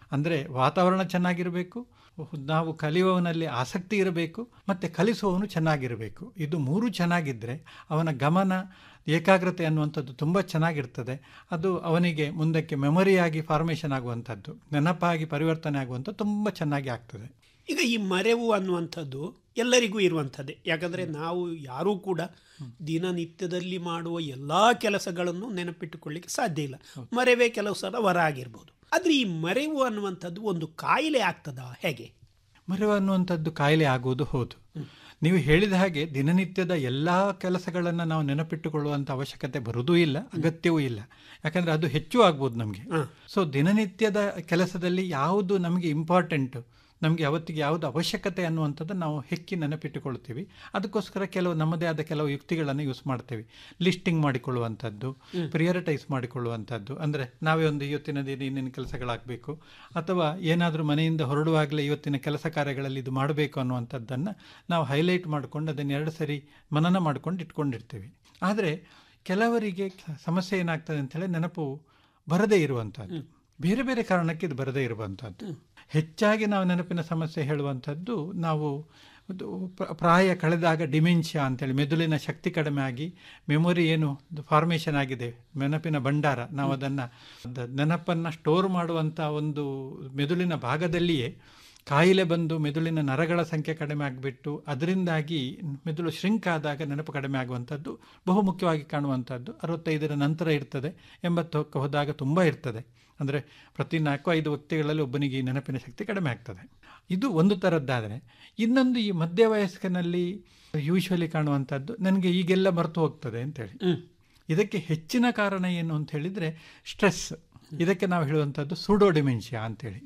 ಅಂದರೆ ವಾತಾವರಣ ಚೆನ್ನಾಗಿರಬೇಕು ನಾವು ಕಲಿಯುವವನಲ್ಲಿ ಆಸಕ್ತಿ ಇರಬೇಕು ಮತ್ತು ಕಲಿಸುವವನು ಚೆನ್ನಾಗಿರಬೇಕು ಇದು ಮೂರು ಚೆನ್ನಾಗಿದ್ದರೆ ಅವನ ಗಮನ ಏಕಾಗ್ರತೆ ಅನ್ನುವಂಥದ್ದು ತುಂಬ ಚೆನ್ನಾಗಿರ್ತದೆ ಅದು ಅವನಿಗೆ ಮುಂದಕ್ಕೆ ಮೆಮೊರಿಯಾಗಿ ಫಾರ್ಮೇಷನ್ ಆಗುವಂಥದ್ದು ನೆನಪಾಗಿ ಪರಿವರ್ತನೆ ಆಗುವಂಥದ್ದು ತುಂಬ ಚೆನ್ನಾಗಿ ಆಗ್ತದೆ ಈಗ ಈ ಮರೆವು ಅನ್ನುವಂಥದ್ದು ಎಲ್ಲರಿಗೂ ಇರುವಂಥದ್ದೇ ಯಾಕಂದರೆ ನಾವು ಯಾರೂ ಕೂಡ ದಿನನಿತ್ಯದಲ್ಲಿ ಮಾಡುವ ಎಲ್ಲ ಕೆಲಸಗಳನ್ನು ನೆನಪಿಟ್ಟುಕೊಳ್ಳಿಕ್ಕೆ ಸಾಧ್ಯ ಇಲ್ಲ ಮರೆವೇ ಕೆಲವು ಸಲ ವರ ಆಗಿರ್ಬೋದು ಆದರೆ ಈ ಮರೆವು ಅನ್ನುವಂಥದ್ದು ಒಂದು ಕಾಯಿಲೆ ಆಗ್ತದಾ ಹೇಗೆ ಮರೆವು ಅನ್ನುವಂಥದ್ದು ಕಾಯಿಲೆ ಆಗುವುದು ಹೌದು ನೀವು ಹೇಳಿದ ಹಾಗೆ ದಿನನಿತ್ಯದ ಎಲ್ಲ ಕೆಲಸಗಳನ್ನು ನಾವು ನೆನಪಿಟ್ಟುಕೊಳ್ಳುವಂಥ ಅವಶ್ಯಕತೆ ಬರುವುದೂ ಇಲ್ಲ ಅಗತ್ಯವೂ ಇಲ್ಲ ಯಾಕಂದರೆ ಅದು ಹೆಚ್ಚು ಆಗ್ಬೋದು ನಮಗೆ ಸೊ ದಿನನಿತ್ಯದ ಕೆಲಸದಲ್ಲಿ ಯಾವುದು ನಮಗೆ ಇಂಪಾರ್ಟೆಂಟು ನಮಗೆ ಅವತ್ತಿಗೆ ಯಾವುದು ಅವಶ್ಯಕತೆ ಅನ್ನುವಂಥದ್ದು ನಾವು ಹೆಕ್ಕಿ ನೆನಪಿಟ್ಟುಕೊಳ್ತೀವಿ ಅದಕ್ಕೋಸ್ಕರ ಕೆಲವು ನಮ್ಮದೇ ಆದ ಕೆಲವು ಯುಕ್ತಿಗಳನ್ನು ಯೂಸ್ ಮಾಡ್ತೇವೆ ಲಿಸ್ಟಿಂಗ್ ಮಾಡಿಕೊಳ್ಳುವಂಥದ್ದು ಪ್ರಿಯರಿಟೈಸ್ ಮಾಡಿಕೊಳ್ಳುವಂಥದ್ದು ಅಂದರೆ ನಾವೇ ಒಂದು ಇವತ್ತಿನ ದಿನ ಇನ್ನೇನು ಕೆಲಸಗಳಾಗಬೇಕು ಅಥವಾ ಏನಾದರೂ ಮನೆಯಿಂದ ಹೊರಡುವಾಗಲೇ ಇವತ್ತಿನ ಕೆಲಸ ಕಾರ್ಯಗಳಲ್ಲಿ ಇದು ಮಾಡಬೇಕು ಅನ್ನುವಂಥದ್ದನ್ನು ನಾವು ಹೈಲೈಟ್ ಮಾಡಿಕೊಂಡು ಅದನ್ನು ಎರಡು ಸರಿ ಮನನ ಮಾಡ್ಕೊಂಡು ಇಟ್ಕೊಂಡಿರ್ತೀವಿ ಆದರೆ ಕೆಲವರಿಗೆ ಸಮಸ್ಯೆ ಏನಾಗ್ತದೆ ಅಂತೇಳಿ ನೆನಪು ಬರದೇ ಇರುವಂಥದ್ದು ಬೇರೆ ಬೇರೆ ಕಾರಣಕ್ಕೆ ಇದು ಬರದೇ ಇರುವಂಥದ್ದು ಹೆಚ್ಚಾಗಿ ನಾವು ನೆನಪಿನ ಸಮಸ್ಯೆ ಹೇಳುವಂಥದ್ದು ನಾವು ಅದು ಪ್ರ- ಪ್ರಾಯ ಕಳೆದಾಗ ಡಿಮೆನ್ಷಿಯಾ ಅಂತೇಳಿ ಮೆದುಳಿನ ಶಕ್ತಿ ಕಡಿಮೆ ಆಗಿ ಮೆಮೊರಿ ಏನು ಫಾರ್ಮೇಷನ್ ಆಗಿದೆ ನೆನಪಿನ ಭಂಡಾರ ನಾವು ಅದನ್ನು ನೆನಪನ್ನು ಸ್ಟೋರ್ ಮಾಡುವಂಥ ಒಂದು ಮೆದುಳಿನ ಭಾಗದಲ್ಲಿಯೇ ಕಾಯಿಲೆ ಬಂದು ಮೆದುಳಿನ ನರಗಳ ಸಂಖ್ಯೆ ಕಡಿಮೆ ಆಗಿಬಿಟ್ಟು ಅದರಿಂದಾಗಿ ಮೆದುಳು ಶ್ರಿಂಕ್ ಆದಾಗ ನೆನಪು ಕಡಿಮೆ ಆಗುವಂಥದ್ದು ಬಹುಮುಖ್ಯವಾಗಿ ಕಾಣುವಂಥದ್ದು ಅರವತ್ತೈದರ ನಂತರ ಇರ್ತದೆ ಎಂಬತ್ತು ಹೋದಾಗ ತುಂಬ ಇರ್ತದೆ ಅಂದರೆ ಪ್ರತಿ ನಾಲ್ಕು ಐದು ವ್ಯಕ್ತಿಗಳಲ್ಲಿ ಒಬ್ಬನಿಗೆ ಈ ನೆನಪಿನ ಶಕ್ತಿ ಕಡಿಮೆ ಆಗ್ತದೆ ಇದು ಒಂದು ಥರದ್ದಾದರೆ ಇನ್ನೊಂದು ಈ ಮಧ್ಯ ವಯಸ್ಕನಲ್ಲಿ ಯೂಶ್ವಲಿ ಕಾಣುವಂಥದ್ದು ನನಗೆ ಈಗೆಲ್ಲ ಮರೆತು ಹೋಗ್ತದೆ ಅಂತೇಳಿ ಇದಕ್ಕೆ ಹೆಚ್ಚಿನ ಕಾರಣ ಏನು ಅಂತ ಹೇಳಿದರೆ ಸ್ಟ್ರೆಸ್ ಇದಕ್ಕೆ ನಾವು ಹೇಳುವಂಥದ್ದು ಸೂಡೋ ಡಿಮೆನ್ಷಿಯಾ ಅಂತೇಳಿ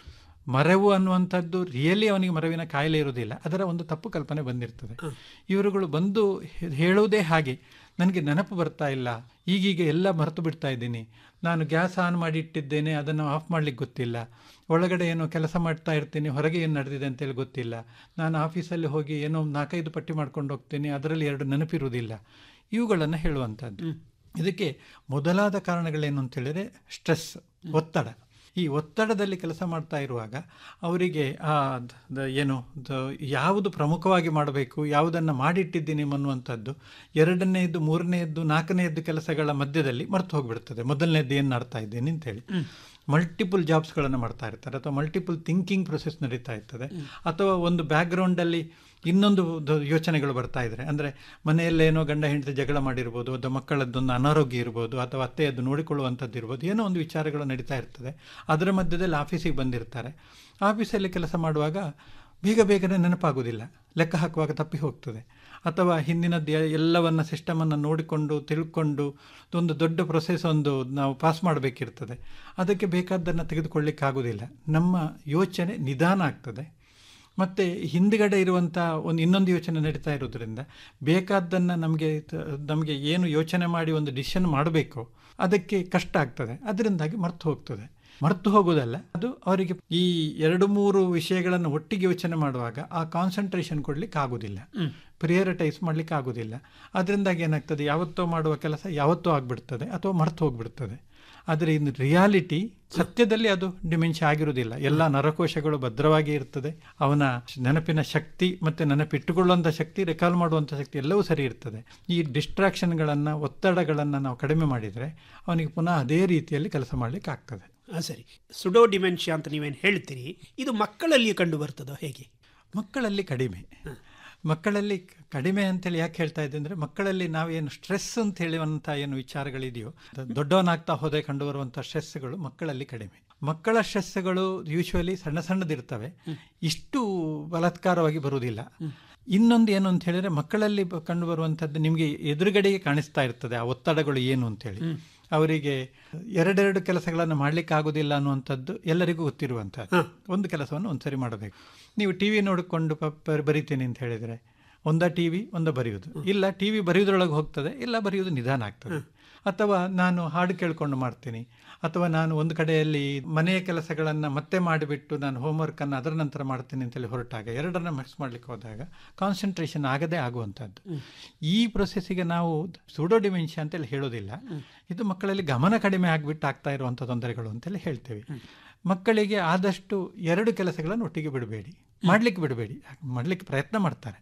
ಮರೆವು ಅನ್ನುವಂಥದ್ದು ರಿಯಲಿ ಅವನಿಗೆ ಮರವಿನ ಕಾಯಿಲೆ ಇರುವುದಿಲ್ಲ ಅದರ ಒಂದು ತಪ್ಪು ಕಲ್ಪನೆ ಬಂದಿರ್ತದೆ ಇವರುಗಳು ಬಂದು ಹೇ- ಹೇಳುವುದೇ ಹಾಗೆ ನನಗೆ ನೆನಪು ಬರ್ತಾ ಇಲ್ಲ ಈಗೀಗ ಎಲ್ಲ ಮರೆತು ಬಿಡ್ತಾ ಇದ್ದೀನಿ ನಾನು ಗ್ಯಾಸ್ ಆನ್ ಮಾಡಿ ಇಟ್ಟಿದ್ದೇನೆ ಅದನ್ನು ಆಫ್ ಮಾಡ್ಲಿಕ್ಕೆ ಗೊತ್ತಿಲ್ಲ ಒಳಗಡೆ ಏನೋ ಕೆಲಸ ಮಾಡ್ತಾ ಇರ್ತೀನಿ ಹೊರಗೆ ಏನು ನಡೆದಿದೆ ಅಂತೇಳಿ ಗೊತ್ತಿಲ್ಲ ನಾನು ಆಫೀಸಲ್ಲಿ ಹೋಗಿ ಏನೋ ಒಂದು ನಾಲ್ಕೈದು ಪಟ್ಟಿ ಮಾಡ್ಕೊಂಡು ಹೋಗ್ತೀನಿ ಅದರಲ್ಲಿ ಎರಡು ನೆನಪಿರುವುದಿಲ್ಲ ಇವುಗಳನ್ನು ಹೇಳುವಂಥದ್ದು ಇದಕ್ಕೆ ಮೊದಲಾದ ಕಾರಣಗಳೇನು ಅಂತ ಹೇಳಿದ್ರೆ ಸ್ಟ್ರೆಸ್ ಒತ್ತಡ ಈ ಒತ್ತಡದಲ್ಲಿ ಕೆಲಸ ಮಾಡ್ತಾ ಇರುವಾಗ ಅವರಿಗೆ ಆ ದ- ದ- ಏನು ದ- ಯಾವುದು ಪ್ರಮುಖವಾಗಿ ಮಾಡಬೇಕು ಯಾವುದನ್ನು ಮಾಡಿಟ್ಟಿದ್ದೀನಿ ಅನ್ನುವಂಥದ್ದು ಎರಡನೆಯದ್ದು ಮೂರನೆಯದ್ದು ನಾಲ್ಕನೆಯದ್ದು ಕೆಲಸಗಳ ಮಧ್ಯದಲ್ಲಿ ಮರೆತು ಹೋಗ್ಬಿಡ್ತದೆ ಮೊದಲನೇದ್ದು ಏನು ಮಾಡ್ತಾ ಇದ್ದೀನಿ ಅಂತೇಳಿ ಮಲ್ಟಿಪಲ್ ಜಾಬ್ಸ್ಗಳನ್ನು ಮಾಡ್ತಾ ಇರ್ತಾರೆ ಅಥವಾ ಮಲ್ಟಿಪಲ್ ಥಿಂಕಿಂಗ್ ಪ್ರೊಸೆಸ್ ನಡೀತಾ ಇರ್ತದೆ ಅಥವಾ ಒಂದು ಬ್ಯಾಕ್ಗ್ರೌಂಡಲ್ಲಿ ಇನ್ನೊಂದು ದ- ಯೋಚನೆಗಳು ಬರ್ತಾ ಇದ್ದಾರೆ ಅಂದರೆ ಮನೆಯಲ್ಲೇನೋ ಗಂಡ ಹೆಂಡತಿ ಜಗಳ ಮಾಡಿರ್ಬೋದು ಅಥವಾ ಮಕ್ಕಳದ್ದೊಂದು ಅನಾರೋಗ್ಯ ಇರ್ಬೋದು ಅಥವಾ ಅತ್ತೆಯದ್ದು ನೋಡಿಕೊಳ್ಳುವಂಥದ್ದು ಇರ್ಬೋದು ಏನೋ ಒಂದು ವಿಚಾರಗಳು ನಡೀತಾ ಇರ್ತದೆ ಅದರ ಮಧ್ಯದಲ್ಲಿ ಆಫೀಸಿಗೆ ಬಂದಿರ್ತಾರೆ ಆಫೀಸಲ್ಲಿ ಕೆಲಸ ಮಾಡುವಾಗ ಬೇಗ ಬೇಗನೆ ನೆನಪಾಗೋದಿಲ್ಲ ಲೆಕ್ಕ ಹಾಕುವಾಗ ತಪ್ಪಿ ಹೋಗ್ತದೆ ಅಥವಾ ಹಿಂದಿನದ್ದು ಎ- ಎಲ್ಲವನ್ನ ಸಿಸ್ಟಮನ್ನು ನೋಡಿಕೊಂಡು ತಿಳ್ಕೊಂಡು ಒಂದು ದೊಡ್ಡ ಪ್ರೊಸೆಸ್ ಒಂದು ನಾವು ಪಾಸ್ ಮಾಡಬೇಕಿರ್ತದೆ ಅದಕ್ಕೆ ಬೇಕಾದ್ದನ್ನು ತೆಗೆದುಕೊಳ್ಳಿಕ್ಕಾಗೋದಿಲ್ಲ ನಮ್ಮ ಯೋಚನೆ ನಿಧಾನ ಆಗ್ತದೆ ಮತ್ತು ಹಿಂದ್ಗಡೆ ಇರುವಂಥ ಒಂದು ಇನ್ನೊಂದು ಯೋಚನೆ ನಡೀತಾ ಇರೋದ್ರಿಂದ ಬೇಕಾದ್ದನ್ನು ನಮಗೆ ತ- ನಮಗೆ ಏನು ಯೋಚನೆ ಮಾಡಿ ಒಂದು ಡಿಸಿಷನ್ ಮಾಡಬೇಕು ಅದಕ್ಕೆ ಕಷ್ಟ ಆಗ್ತದೆ ಅದರಿಂದಾಗಿ ಮರ್ತು ಹೋಗ್ತದೆ ಮರ್ತು ಹೋಗೋದಲ್ಲ ಅದು ಅವರಿಗೆ ಈ ಎರಡು ಮೂರು ವಿಷಯಗಳನ್ನು ಒಟ್ಟಿಗೆ ಯೋಚನೆ ಮಾಡುವಾಗ ಆ ಕಾನ್ಸಂಟ್ರೇಷನ್ ಕೊಡ್ಲಿಕ್ಕೆ ಆಗೋದಿಲ್ಲ ಪ್ರಿಯರಿಟೈಸ್ ಮಾಡ್ಲಿಕ್ಕೆ ಆಗೋದಿಲ್ಲ ಅದರಿಂದಾಗಿ ಏನಾಗ್ತದೆ ಯಾವತ್ತೋ ಮಾಡುವ ಕೆಲಸ ಯಾವತ್ತೋ ಆಗ್ಬಿಡ್ತದೆ ಅಥವಾ ಮರ್ತು ಹೋಗ್ಬಿಡ್ತದೆ ಆದರೆ ಇನ್ನು ರಿಯಾಲಿಟಿ ಸತ್ಯದಲ್ಲಿ ಅದು ಡಿಮೆನ್ಷಿಯಾ ಆಗಿರುವುದಿಲ್ಲ ಎಲ್ಲ ನರಕೋಶಗಳು ಭದ್ರವಾಗಿ ಇರ್ತದೆ ಅವನ ನೆನಪಿನ ಶಕ್ತಿ ಮತ್ತು ನೆನಪಿಟ್ಟುಕೊಳ್ಳುವಂಥ ಶಕ್ತಿ ರೆಕಾಲ್ ಮಾಡುವಂಥ ಶಕ್ತಿ ಎಲ್ಲವೂ ಸರಿ ಇರ್ತದೆ ಈ ಡಿಸ್ಟ್ರಾಕ್ಷನ್ಗಳನ್ನು ಒತ್ತಡಗಳನ್ನು ನಾವು ಕಡಿಮೆ ಮಾಡಿದರೆ ಅವನಿಗೆ ಪುನಃ ಅದೇ ರೀತಿಯಲ್ಲಿ ಕೆಲಸ ಮಾಡಲಿಕ್ಕೆ ಆಗ್ತದೆ ಆ, ಸರಿ ಸುಡೋ ಡಿಮೆನ್ಷಿಯಾ ಅಂತ ನೀವೇನು ಹೇಳ್ತೀರಿ ಇದು ಮಕ್ಕಳಲ್ಲಿ ಕಂಡು ಬರ್ತದೋ ಹೇಗೆ ಮಕ್ಕಳಲ್ಲಿ ಕಡಿಮೆ ಮಕ್ಕಳಲ್ಲಿ ಕ- ಕಡಿಮೆ ಅಂತೇಳಿ ಯಾಕೆ ಹೇಳ್ತಾ ಇದ್ದೆ ಅಂದರೆ ಮಕ್ಕಳಲ್ಲಿ ನಾವೇನು ಸ್ಟ್ರೆಸ್ ಅಂತ ಹೇಳುವಂಥ ಏನು ವಿಚಾರಗಳಿದೆಯೋ ದ- ದೊಡ್ಡವನಾಗ್ತಾ ಹೋದೆ ಕಂಡು ಬರುವಂಥ ಸ್ಟ್ರೆಸ್ಗಳು ಮಕ್ಕಳಲ್ಲಿ ಕಡಿಮೆ ಮಕ್ಕಳ ಸ್ಟ್ರೆಸ್ಗಳು ಯೂಶ್ವಲಿ ಸಣ್ಣ ಸಣ್ಣದಿರ್ತವೆ ಇಷ್ಟು ಬಲಾತ್ಕಾರವಾಗಿ ಬರುವುದಿಲ್ಲ ಇನ್ನೊಂದು ಏನು ಅಂತ ಹೇಳಿದ್ರೆ ಮಕ್ಕಳಲ್ಲಿ ಬ- ಕಂಡು ಬರುವಂಥದ್ದು ನಿಮಗೆ ಎದುರುಗಡೆಗೆ ಕಾಣಿಸ್ತಾ ಇರ್ತದೆ ಆ ಒತ್ತಡಗಳು ಏನು ಅಂತೇಳಿ ಅವರಿಗೆ ಎರಡೆರಡು ಕೆಲಸಗಳನ್ನು ಮಾಡಲಿಕ್ಕೆ ಆಗೋದಿಲ್ಲ ಅನ್ನುವಂಥದ್ದು ಎಲ್ಲರಿಗೂ ಗೊತ್ತಿರುವಂಥದ್ದು ಒಂದು ಕೆಲಸವನ್ನು ಒಂದ್ಸರಿ ಮಾಡಬೇಕು ನೀವು ಟಿ ವಿ ನೋಡಿಕೊಂಡು ಪ- ಪ- ಬರಿತೀನಿ ಅಂತ ಹೇಳಿದರೆ ಒಂದ ಟಿ ವಿ ಒಂದ ಬರೆಯುವುದು ಇಲ್ಲ ಟಿ ವಿ ಬರೆಯೋದ್ರೊಳಗೆ ಹೋಗ್ತದೆ ಇಲ್ಲ ಬರೆಯುವುದು ನಿಧಾನ ಆಗ್ತದೆ ಅಥವಾ ನಾನು ಹಾಡು ಕೇಳ್ಕೊಂಡು ಮಾಡ್ತೀನಿ ಅಥವಾ ನಾನು ಒಂದು ಕಡೆಯಲ್ಲಿ ಮನೆಯ ಕೆಲಸಗಳನ್ನು ಮತ್ತೆ ಮಾಡಿಬಿಟ್ಟು ನಾನು ಹೋಮ್ವರ್ಕನ್ನು ಅದರ ನಂತರ ಮಾಡ್ತೀನಿ ಅಂತೇಳಿ ಹೊರಟಾಗ ಎರಡನ್ನ ಮಿಕ್ಸ್ ಮಾಡ್ಲಿಕ್ಕೆ ಹೋದಾಗ ಕಾನ್ಸಂಟ್ರೇಷನ್ ಆಗದೇ ಆಗುವಂಥದ್ದು ಈ ಪ್ರೊಸೆಸ್ಸಿಗೆ ನಾವು ಸೂಡೋ ಡಿಮೆನ್ಷಿಯಾ ಅಂತೇಳಿ ಹೇಳೋದಿಲ್ಲ ಇದು ಮಕ್ಕಳಲ್ಲಿ ಗಮನ ಕಡಿಮೆ ಆಗಿಬಿಟ್ಟು ಆಗ್ತಾ ಇರುವಂಥ ತೊಂದರೆಗಳು ಅಂತೇಳಿ ಹೇಳ್ತೇವೆ ಮಕ್ಕಳಿಗೆ ಆದಷ್ಟು ಎರಡು ಕೆಲಸಗಳನ್ನು ಒಟ್ಟಿಗೆ ಬಿಡಬೇಡಿ ಮಾಡ್ಲಿಕ್ಕೆ ಬಿಡಬೇಡಿ ಮಾಡ್ಲಿಕ್ಕೆ ಪ್ರಯತ್ನ ಮಾಡ್ತಾರೆ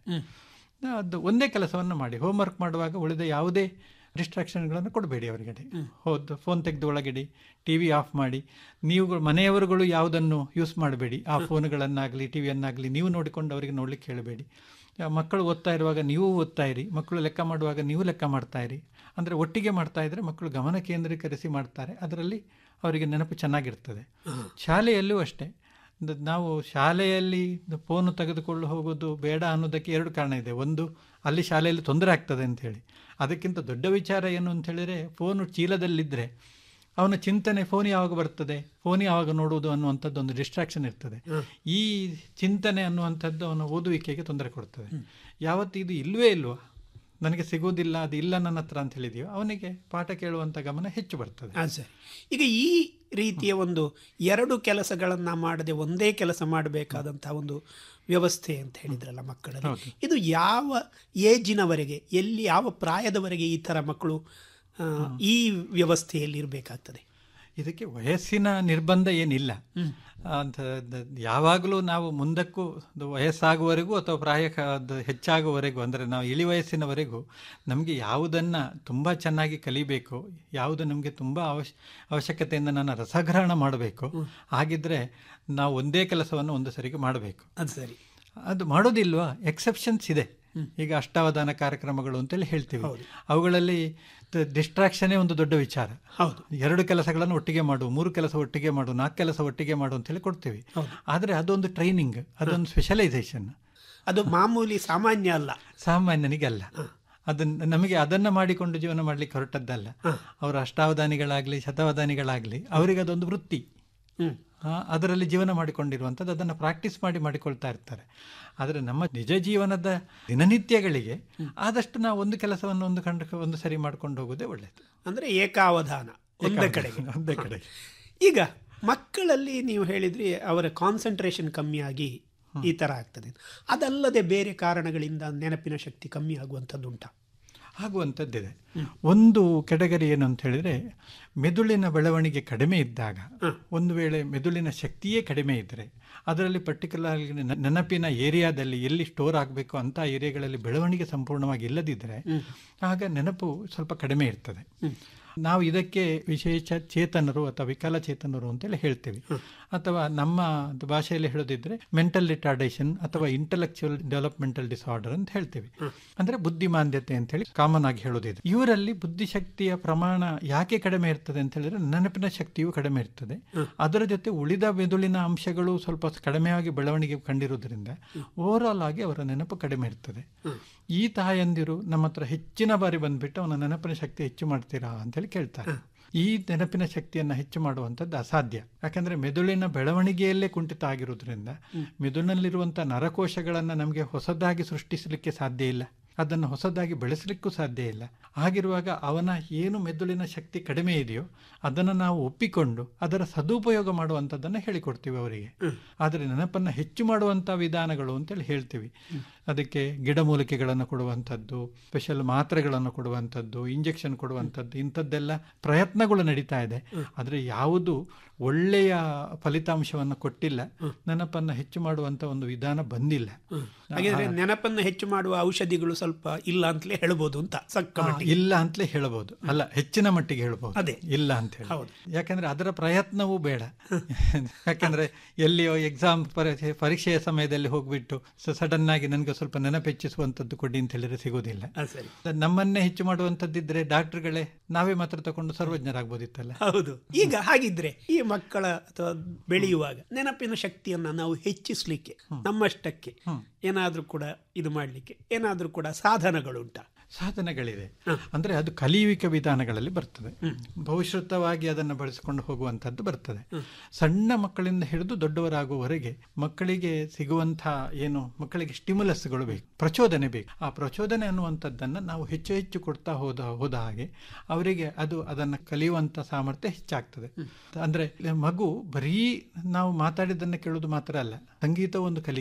ಅದು ಒಂದೇ ಕೆಲಸವನ್ನು ಮಾಡಿ ಹೋಮ್ವರ್ಕ್ ಮಾಡುವಾಗ ಉಳಿದ ಯಾವುದೇ ಡಿಸ್ಟ್ರಾಕ್ಷನ್ಗಳನ್ನು ಕೊಡಬೇಡಿ ಅವರಿಗೆ ಹೋದ ಫೋನ್ ತೆಗೆದು ಒಳಗಿಡಿ ಟಿ ವಿ ಆಫ್ ಮಾಡಿ ನೀವು ಮನೆಯವರುಗಳು ಯಾವುದನ್ನು ಯೂಸ್ ಮಾಡಬೇಡಿ ಆ ಫೋನ್ಗಳನ್ನಾಗಲಿ ಟಿ ವಿಯನ್ನಾಗಲಿ ನೀವು ನೋಡಿಕೊಂಡು ಅವರಿಗೆ ನೋಡ್ಲಿಕ್ಕೆ ಹೇಳಬೇಡಿ ಆ, ಮಕ್ಕಳು ಓದ್ತಾ ಇರುವಾಗ ನೀವು ಓದ್ತಾ ಇರಿ ಮಕ್ಕಳು ಲೆಕ್ಕ ಮಾಡುವಾಗ ನೀವು ಲೆಕ್ಕ ಮಾಡ್ತಾ ಇರಿ ಅಂದರೆ ಒಟ್ಟಿಗೆ ಮಾಡ್ತಾ ಇದ್ರೆ ಮಕ್ಕಳು ಗಮನ ಕೇಂದ್ರೀಕರಿಸಿ ಮಾಡ್ತಾರೆ ಅದರಲ್ಲಿ ಅವರಿಗೆ ನೆನಪು ಚೆನ್ನಾಗಿರ್ತದೆ ಶಾಲೆಯಲ್ಲೂ ಅಷ್ಟೇ ದ- ನಾವು ಶಾಲೆಯಲ್ಲಿ ಫೋನು ತೆಗೆದುಕೊಂಡು ಹೋಗೋದು ಬೇಡ ಅನ್ನೋದಕ್ಕೆ ಎರಡು ಕಾರಣ ಇದೆ ಒಂದು ಅಲ್ಲಿ ಶಾಲೆಯಲ್ಲಿ ತೊಂದರೆ ಆಗ್ತದೆ ಅಂತ ಹೇಳಿ ಅದಕ್ಕಿಂತ ದೊಡ್ಡ ವಿಚಾರ ಏನು ಅಂತ ಹೇಳಿದರೆ ಫೋನು ಚೀಲದಲ್ಲಿದ್ದರೆ ಅವನ ಚಿಂತನೆ ಫೋನ್ ಯಾವಾಗ ಬರ್ತದೆ ಫೋನ್ ಯಾವಾಗ ನೋಡುವುದು ಅನ್ನುವಂಥದ್ದು ಒಂದು ಡಿಸ್ಟ್ರಾಕ್ಷನ್ ಇರ್ತದೆ ಈ ಚಿಂತನೆ ಅನ್ನುವಂಥದ್ದು ಅವನ ಓದುವಿಕೆಗೆ ತೊಂದರೆ ಕೊಡ್ತದೆ ಯಾವತ್ತು ಇದು ಇಲ್ವೇ ಇಲ್ವಾ ನನಗೆ ಸಿಗೋದಿಲ್ಲ ಅದು ಇಲ್ಲ ನನ್ನ ಹತ್ರ ಅಂತ ಹೇಳಿದೆಯೋ ಅವನಿಗೆ ಪಾಠ ಕೇಳುವಂಥ ಗಮನ ಹೆಚ್ಚು ಬರ್ತದೆ ಹಾಂ ಸರಿ ಈಗ ಈ ರೀತಿಯ ಒಂದು ಎರಡು ಕೆಲಸಗಳನ್ನು ಮಾಡದೆ ಒಂದೇ ಕೆಲಸ ಮಾಡಬೇಕಾದಂತಹ ಒಂದು ವ್ಯವಸ್ಥೆ ಅಂತ ಹೇಳಿದ್ರಲ್ಲ ಮಕ್ಕಳಲ್ಲಿ ಇದು ಯಾವ ಏಜಿನವರೆಗೆ ಎಲ್ಲಿ ಯಾವ ಪ್ರಾಯದವರೆಗೆ ಈ ಥರ ಮಕ್ಕಳು ಆ, ಈ ವ್ಯವಸ್ಥೆಯಲ್ಲಿ ಇರಬೇಕಾಗ್ತದೆ ಇದಕ್ಕೆ ವಯಸ್ಸಿನ ನಿರ್ಬಂಧ ಏನಿಲ್ಲ ಅಂತ ದ- ಯಾವಾಗಲೂ ನಾವು ಮುಂದಕ್ಕೂ ಅದು ವಯಸ್ಸಾಗುವವರೆಗೂ ಅಥವಾ ಪ್ರಾಯ ಕ- ಅದು ಹೆಚ್ಚಾಗುವವರೆಗೂ ಅಂದರೆ ನಾವು ಇಳಿ ವಯಸ್ಸಿನವರೆಗೂ ನಮಗೆ ಯಾವುದನ್ನು ತುಂಬ ಚೆನ್ನಾಗಿ ಕಲಿಬೇಕು ಯಾವುದು ನಮಗೆ ತುಂಬ ಅವಶ್ಯ ಅವಶ್ಯಕತೆಯಿಂದ ನಾನು ರಸಗ್ರಹಣ ಮಾಡಬೇಕು ಹಾಗಿದ್ರೆ ನಾವು ಒಂದೇ ಕೆಲಸವನ್ನು ಒಂದು ಸರಿಗೆ ಮಾಡಬೇಕು ಅದು ಸರಿ ಅದು ಮಾಡೋದಿಲ್ವಾ ಎಕ್ಸೆಪ್ಷನ್ಸ್ ಇದೆ ಈಗ ಅಷ್ಟಾವಧಾನ ಕಾರ್ಯಕ್ರಮಗಳು ಅಂತೇಳಿ ಹೇಳ್ತೀವಿ ಅವುಗಳಲ್ಲಿ ಡಿಸ್ಟ್ರಾಕ್ಷನೇ ಒಂದು ದೊಡ್ಡ ವಿಚಾರ ಹೌದು ಎರಡು ಕೆಲಸಗಳನ್ನು ಒಟ್ಟಿಗೆ ಮಾಡು ಮೂರು ಕೆಲಸ ಒಟ್ಟಿಗೆ ಮಾಡು ನಾಲ್ಕು ಕೆಲಸ ಒಟ್ಟಿಗೆ ಮಾಡು ಅಂತೇಳಿ ಕೊಡ್ತೀವಿ ಆದರೆ ಅದೊಂದು ಟ್ರೈನಿಂಗ್ ಅದೊಂದು ಸ್ಪೆಷಲೈಸೇಷನ್ ಅದು ಮಾಮೂಲಿ ಸಾಮಾನ್ಯ ಅಲ್ಲ ಸಾಮಾನ್ಯನಿಗೆ ಅಲ್ಲ ಅದನ್ನ ನಮಗೆ ಅದನ್ನ ಮಾಡಿಕೊಂಡು ಜೀವನ ಮಾಡ್ಲಿಕ್ಕೆ ಹೊರಟದ್ದಲ್ಲ ಅವರು ಅಷ್ಟಾವಧಾನಿಗಳಾಗ್ಲಿ ಶತಾವಧಾನಿಗಳಾಗ್ಲಿ ಅವರಿಗೆ ಅದೊಂದು ವೃತ್ತಿ ಹ್ಮ್. ಆ, ಅದರಲ್ಲಿ ಜೀವನ ಮಾಡಿಕೊಂಡಿರುವಂಥದ್ದು ಅದನ್ನು ಪ್ರಾಕ್ಟೀಸ್ ಮಾಡಿ ಮಾಡಿಕೊಳ್ತಾ ಇರ್ತಾರೆ ಆದರೆ ನಮ್ಮ ನಿಜ ಜೀವನದ ದಿನನಿತ್ಯಗಳಿಗೆ ಆದಷ್ಟು ನಾವು ಒಂದು ಕೆಲಸವನ್ನು ಒಂದು ಕಂಡು ಒಂದು ಸರಿ ಮಾಡ್ಕೊಂಡು ಹೋಗೋದೇ ಒಳ್ಳೆಯದು ಅಂದ್ರೆ ಏಕಾವಧಾನ ಒಂದೇ ಕಡೆಗೆ ಒಂದೇ ಕಡೆಗೆ ಈಗ ಮಕ್ಕಳಲ್ಲಿ ನೀವು ಹೇಳಿದ್ರಿ ಅವರ ಕಾನ್ಸಂಟ್ರೇಷನ್ ಕಮ್ಮಿಯಾಗಿ ಈ ತರ ಆಗ್ತದೆ ಅದಲ್ಲದೆ ಬೇರೆ ಕಾರಣಗಳಿಂದ ನೆನಪಿನ ಶಕ್ತಿ ಕಮ್ಮಿ ಆಗುವಂಥದ್ದು ಉಂಟಾ ಆಗುವಂಥದ್ದಿದೆ ಒಂದು ಕೆಟಗರಿ ಏನು ಅಂತ ಹೇಳಿದ್ರೆ ಮೆದುಳಿನ ಬೆಳವಣಿಗೆ ಕಡಿಮೆ ಇದ್ದಾಗ ಒಂದು ವೇಳೆ ಮೆದುಳಿನ ಶಕ್ತಿಯೇ ಕಡಿಮೆ ಇದ್ದರೆ ಅದರಲ್ಲಿ ಪರ್ಟಿಕ್ಯುಲರ್ ನೆನಪಿನ ಏರಿಯಾದಲ್ಲಿ ಎಲ್ಲಿ ಸ್ಟೋರ್ ಆಗಬೇಕು ಅಂತ ಏರಿಯಾಗಳಲ್ಲಿ ಬೆಳವಣಿಗೆ ಸಂಪೂರ್ಣವಾಗಿ ಇಲ್ಲದಿದ್ದರೆ ಆಗ ನೆನಪು ಸ್ವಲ್ಪ ಕಡಿಮೆ ಇರ್ತದೆ ನಾವು ಇದಕ್ಕೆ ವಿಶೇಷ ಚೇತನರು ಅಥವಾ ವಿಕಲಚೇತನರು ಅಂತೇಳಿ ಹೇಳ್ತೀವಿ ಅಥವಾ ನಮ್ಮ ಭಾಷೆಯಲ್ಲಿ ಹೇಳೋದಿದ್ರೆ ಮೆಂಟಲ್ ರಿಟಾರ್ಡೇಷನ್ ಅಥವಾ ಇಂಟೆಲೆಕ್ಚುಯಲ್ ಡೆವಲಪ್ಮೆಂಟಲ್ ಡಿಸಾರ್ಡರ್ ಅಂತ ಹೇಳ್ತೀವಿ ಅಂದ್ರೆ ಬುದ್ಧಿಮಾಂದ್ಯತೆ ಅಂತ ಹೇಳಿ ಕಾಮನ್ ಆಗಿ ಹೇಳೋದಿದೆ ಇವರಲ್ಲಿ ಬುದ್ಧಿಶಕ್ತಿಯ ಪ್ರಮಾಣ ಯಾಕೆ ಕಡಿಮೆ ಇರ್ತದೆ ಅಂತ ಹೇಳಿದ್ರೆ ನೆನಪಿನ ಶಕ್ತಿಯು ಕಡಿಮೆ ಇರ್ತದೆ ಅದರ ಜೊತೆ ಉಳಿದ ಮೆದುಳಿನ ಅಂಶಗಳು ಸ್ವಲ್ಪ ಕಡಿಮೆಯಾಗಿ ಬೆಳವಣಿಗೆ ಕಂಡಿರುವುದರಿಂದ ಓವರ್ ಆಲ್ ಆಗಿ ಅವರ ನೆನಪು ಕಡಿಮೆ ಇರ್ತದೆ ಈ ತಾಯಂದಿರು ನಮ್ಮ ಹತ್ರ ಹೆಚ್ಚಿನ ಬಾರಿ ಬಂದ್ಬಿಟ್ಟು ಅವನ ನೆನಪಿನ ಶಕ್ತಿ ಹೆಚ್ಚು ಮಾಡ್ತೀರಾ ಅಂತೇಳಿ ಕೇಳ್ತಾರೆ ಈ ನೆನಪಿನ ಶಕ್ತಿಯನ್ನು ಹೆಚ್ಚು ಮಾಡುವಂಥದ್ದು ಅಸಾಧ್ಯ ಯಾಕಂದ್ರೆ ಮೆದುಳಿನ ಬೆಳವಣಿಗೆಯಲ್ಲೇ ಕುಂಠಿತ ಆಗಿರುವುದರಿಂದ ಮೆದುಳಿನಲ್ಲಿರುವಂಥ ನರಕೋಶಗಳನ್ನು ನಮಗೆ ಹೊಸದಾಗಿ ಸೃಷ್ಟಿಸಲಿಕ್ಕೆ ಸಾಧ್ಯ ಇಲ್ಲ ಅದನ್ನು ಹೊಸದಾಗಿ ಬೆಳೆಸಲಿಕ್ಕೂ ಸಾಧ್ಯ ಇಲ್ಲ ಹಾಗಿರುವಾಗ ಅವನ ಏನು ಮೆದುಳಿನ ಶಕ್ತಿ ಕಡಿಮೆ ಇದೆಯೋ ಅದನ್ನು ನಾವು ಒಪ್ಪಿಕೊಂಡು ಅದರ ಸದುಪಯೋಗ ಮಾಡುವಂಥದ್ದನ್ನು ಹೇಳಿಕೊಡ್ತೀವಿ ಅವರಿಗೆ ಆದರೆ ನೆನಪನ್ನು ಹೆಚ್ಚು ಮಾಡುವಂಥ ವಿಧಾನಗಳು ಅಂತೇಳಿ ಹೇಳ್ತೀವಿ ಅದಕ್ಕೆ ಗಿಡಮೂಲಿಕೆಗಳನ್ನು ಕೊಡುವಂಥದ್ದು ಸ್ಪೆಷಲ್ ಮಾತ್ರೆಗಳನ್ನು ಕೊಡುವಂಥದ್ದು ಇಂಜೆಕ್ಷನ್ ಕೊಡುವಂಥದ್ದು ಇಂಥದ್ದೆಲ್ಲ ಪ್ರಯತ್ನಗಳು ನಡೀತಾ ಇದೆ ಆದರೆ ಯಾವುದು ಒಳ್ಳೆಯ ಫಲಿತಾಂಶವನ್ನು ಕೊಟ್ಟಿಲ್ಲ ನೆನಪನ್ನು ಹೆಚ್ಚು ಮಾಡುವಂಥ ಒಂದು ವಿಧಾನ ಬಂದಿಲ್ಲ ಹಾಗಿದ್ರೆ ನೆನಪನ್ನು ಹೆಚ್ಚು ಮಾಡುವ ಔಷಧಿಗಳು ಸ್ವಲ್ಪ ಇಲ್ಲ ಅಂತಲೇ ಹೇಳ್ಬೋದು ಅಂತ ಸಕ್ಕ ಆ, ಮಟ್ಟಿಗೆ ಇಲ್ಲ ಅಂತಲೇ ಹೇಳಬಹುದು ಅಲ್ಲ ಹೆಚ್ಚಿನ ಮಟ್ಟಿಗೆ ಹೇಳಬಹುದು ಅದೇ. ಇಲ್ಲ ಅಂತ ಹೇಳಿ ಹೌದು. ಯಾಕಂದ್ರೆ ಅದರ ಪ್ರಯತ್ನವೂ ಬೇಡ ಯಾಕಂದ್ರೆ ಎಲ್ಲಿಯೋ ಎಕ್ಸಾಮ್ ಪರೀಕ್ಷೆಯ ಸಮಯದಲ್ಲಿ ಹೋಗ್ಬಿಟ್ಟು ಸಡನ್ ಆಗಿ ನನಗೆ ಸ್ವಲ್ಪ ನೆನಪೆಚ್ಚಿಸುವಂತದ್ದು ಕೊಡಿ ಅಂತ ಹೇಳಿದ್ರೆ ಸಿಗೋದಿಲ್ಲ ಅದು ಸರಿ ನಮ್ಮನ್ನೇ ಹೆಚ್ಚು ಮಾಡುವಂತದ್ದಿದ್ರೆ ಡಾಕ್ಟರ್ಗಳೇ ನಾವೇ ಮಾತ್ರ ತಕೊಂಡು ಸರ್ವಜ್ಞರಾಗ್ಬೋದಿತ್ತಲ್ಲ ಹೌದು ಈಗ ಹಾಗಿದ್ರೆ ಈ ಮಕ್ಕಳ ಅಥವಾ ಬೆಳೆಯುವಾಗ ನೆನಪಿನ ಶಕ್ತಿಯನ್ನ ನಾವು ಹೆಚ್ಚಿಸ್ಲಿಕ್ಕೆ ನಮ್ಮಷ್ಟಕ್ಕೆ ಏನಾದ್ರೂ ಕೂಡ ಇದು ಮಾಡ್ಲಿಕ್ಕೆ ಏನಾದ್ರೂ ಕೂಡ ಸಾಧನಗಳುಂಟಾ ಸಾಧನಗಳಿದೆ ಅಂದ್ರೆ ಅದು ಕಲಿಯುವಿಕೆ ವಿಧಾನಗಳಲ್ಲಿ ಬರ್ತದೆ ಬಹುಶ್ರುತವಾಗಿ ಅದನ್ನು ಬಳಸಿಕೊಂಡು ಹೋಗುವಂತದ್ದು ಬರ್ತದೆ ಸಣ್ಣ ಮಕ್ಕಳಿಂದ ಹಿಡಿದು ದೊಡ್ಡವರಾಗುವವರೆಗೆ ಮಕ್ಕಳಿಗೆ ಸಿಗುವಂಥ ಏನು ಮಕ್ಕಳಿಗೆ ಸ್ಟಿಮ್ಯುಲಸ್ಗಳು ಬೇಕು ಪ್ರಚೋದನೆ ಬೇಕು ಆ ಪ್ರಚೋದನೆ ಅನ್ನುವಂಥದ್ದನ್ನು ನಾವು ಹೆಚ್ಚು ಹೆಚ್ಚು ಕೊಡ್ತಾ ಹೋದ ಹೋದ ಹಾಗೆ ಅವರಿಗೆ ಅದು ಅದನ್ನು ಕಲಿಯುವಂಥ ಸಾಮರ್ಥ್ಯ ಹೆಚ್ಚಾಗ್ತದೆ ಅಂದ್ರೆ ಮಗು ಬರೀ ನಾವು ಮಾತಾಡಿದ್ದನ್ನು ಕೇಳೋದು ಮಾತ್ರ ಅಲ್ಲ ಸಂಗೀತ ಒಂದು ಕಲಿಕೆ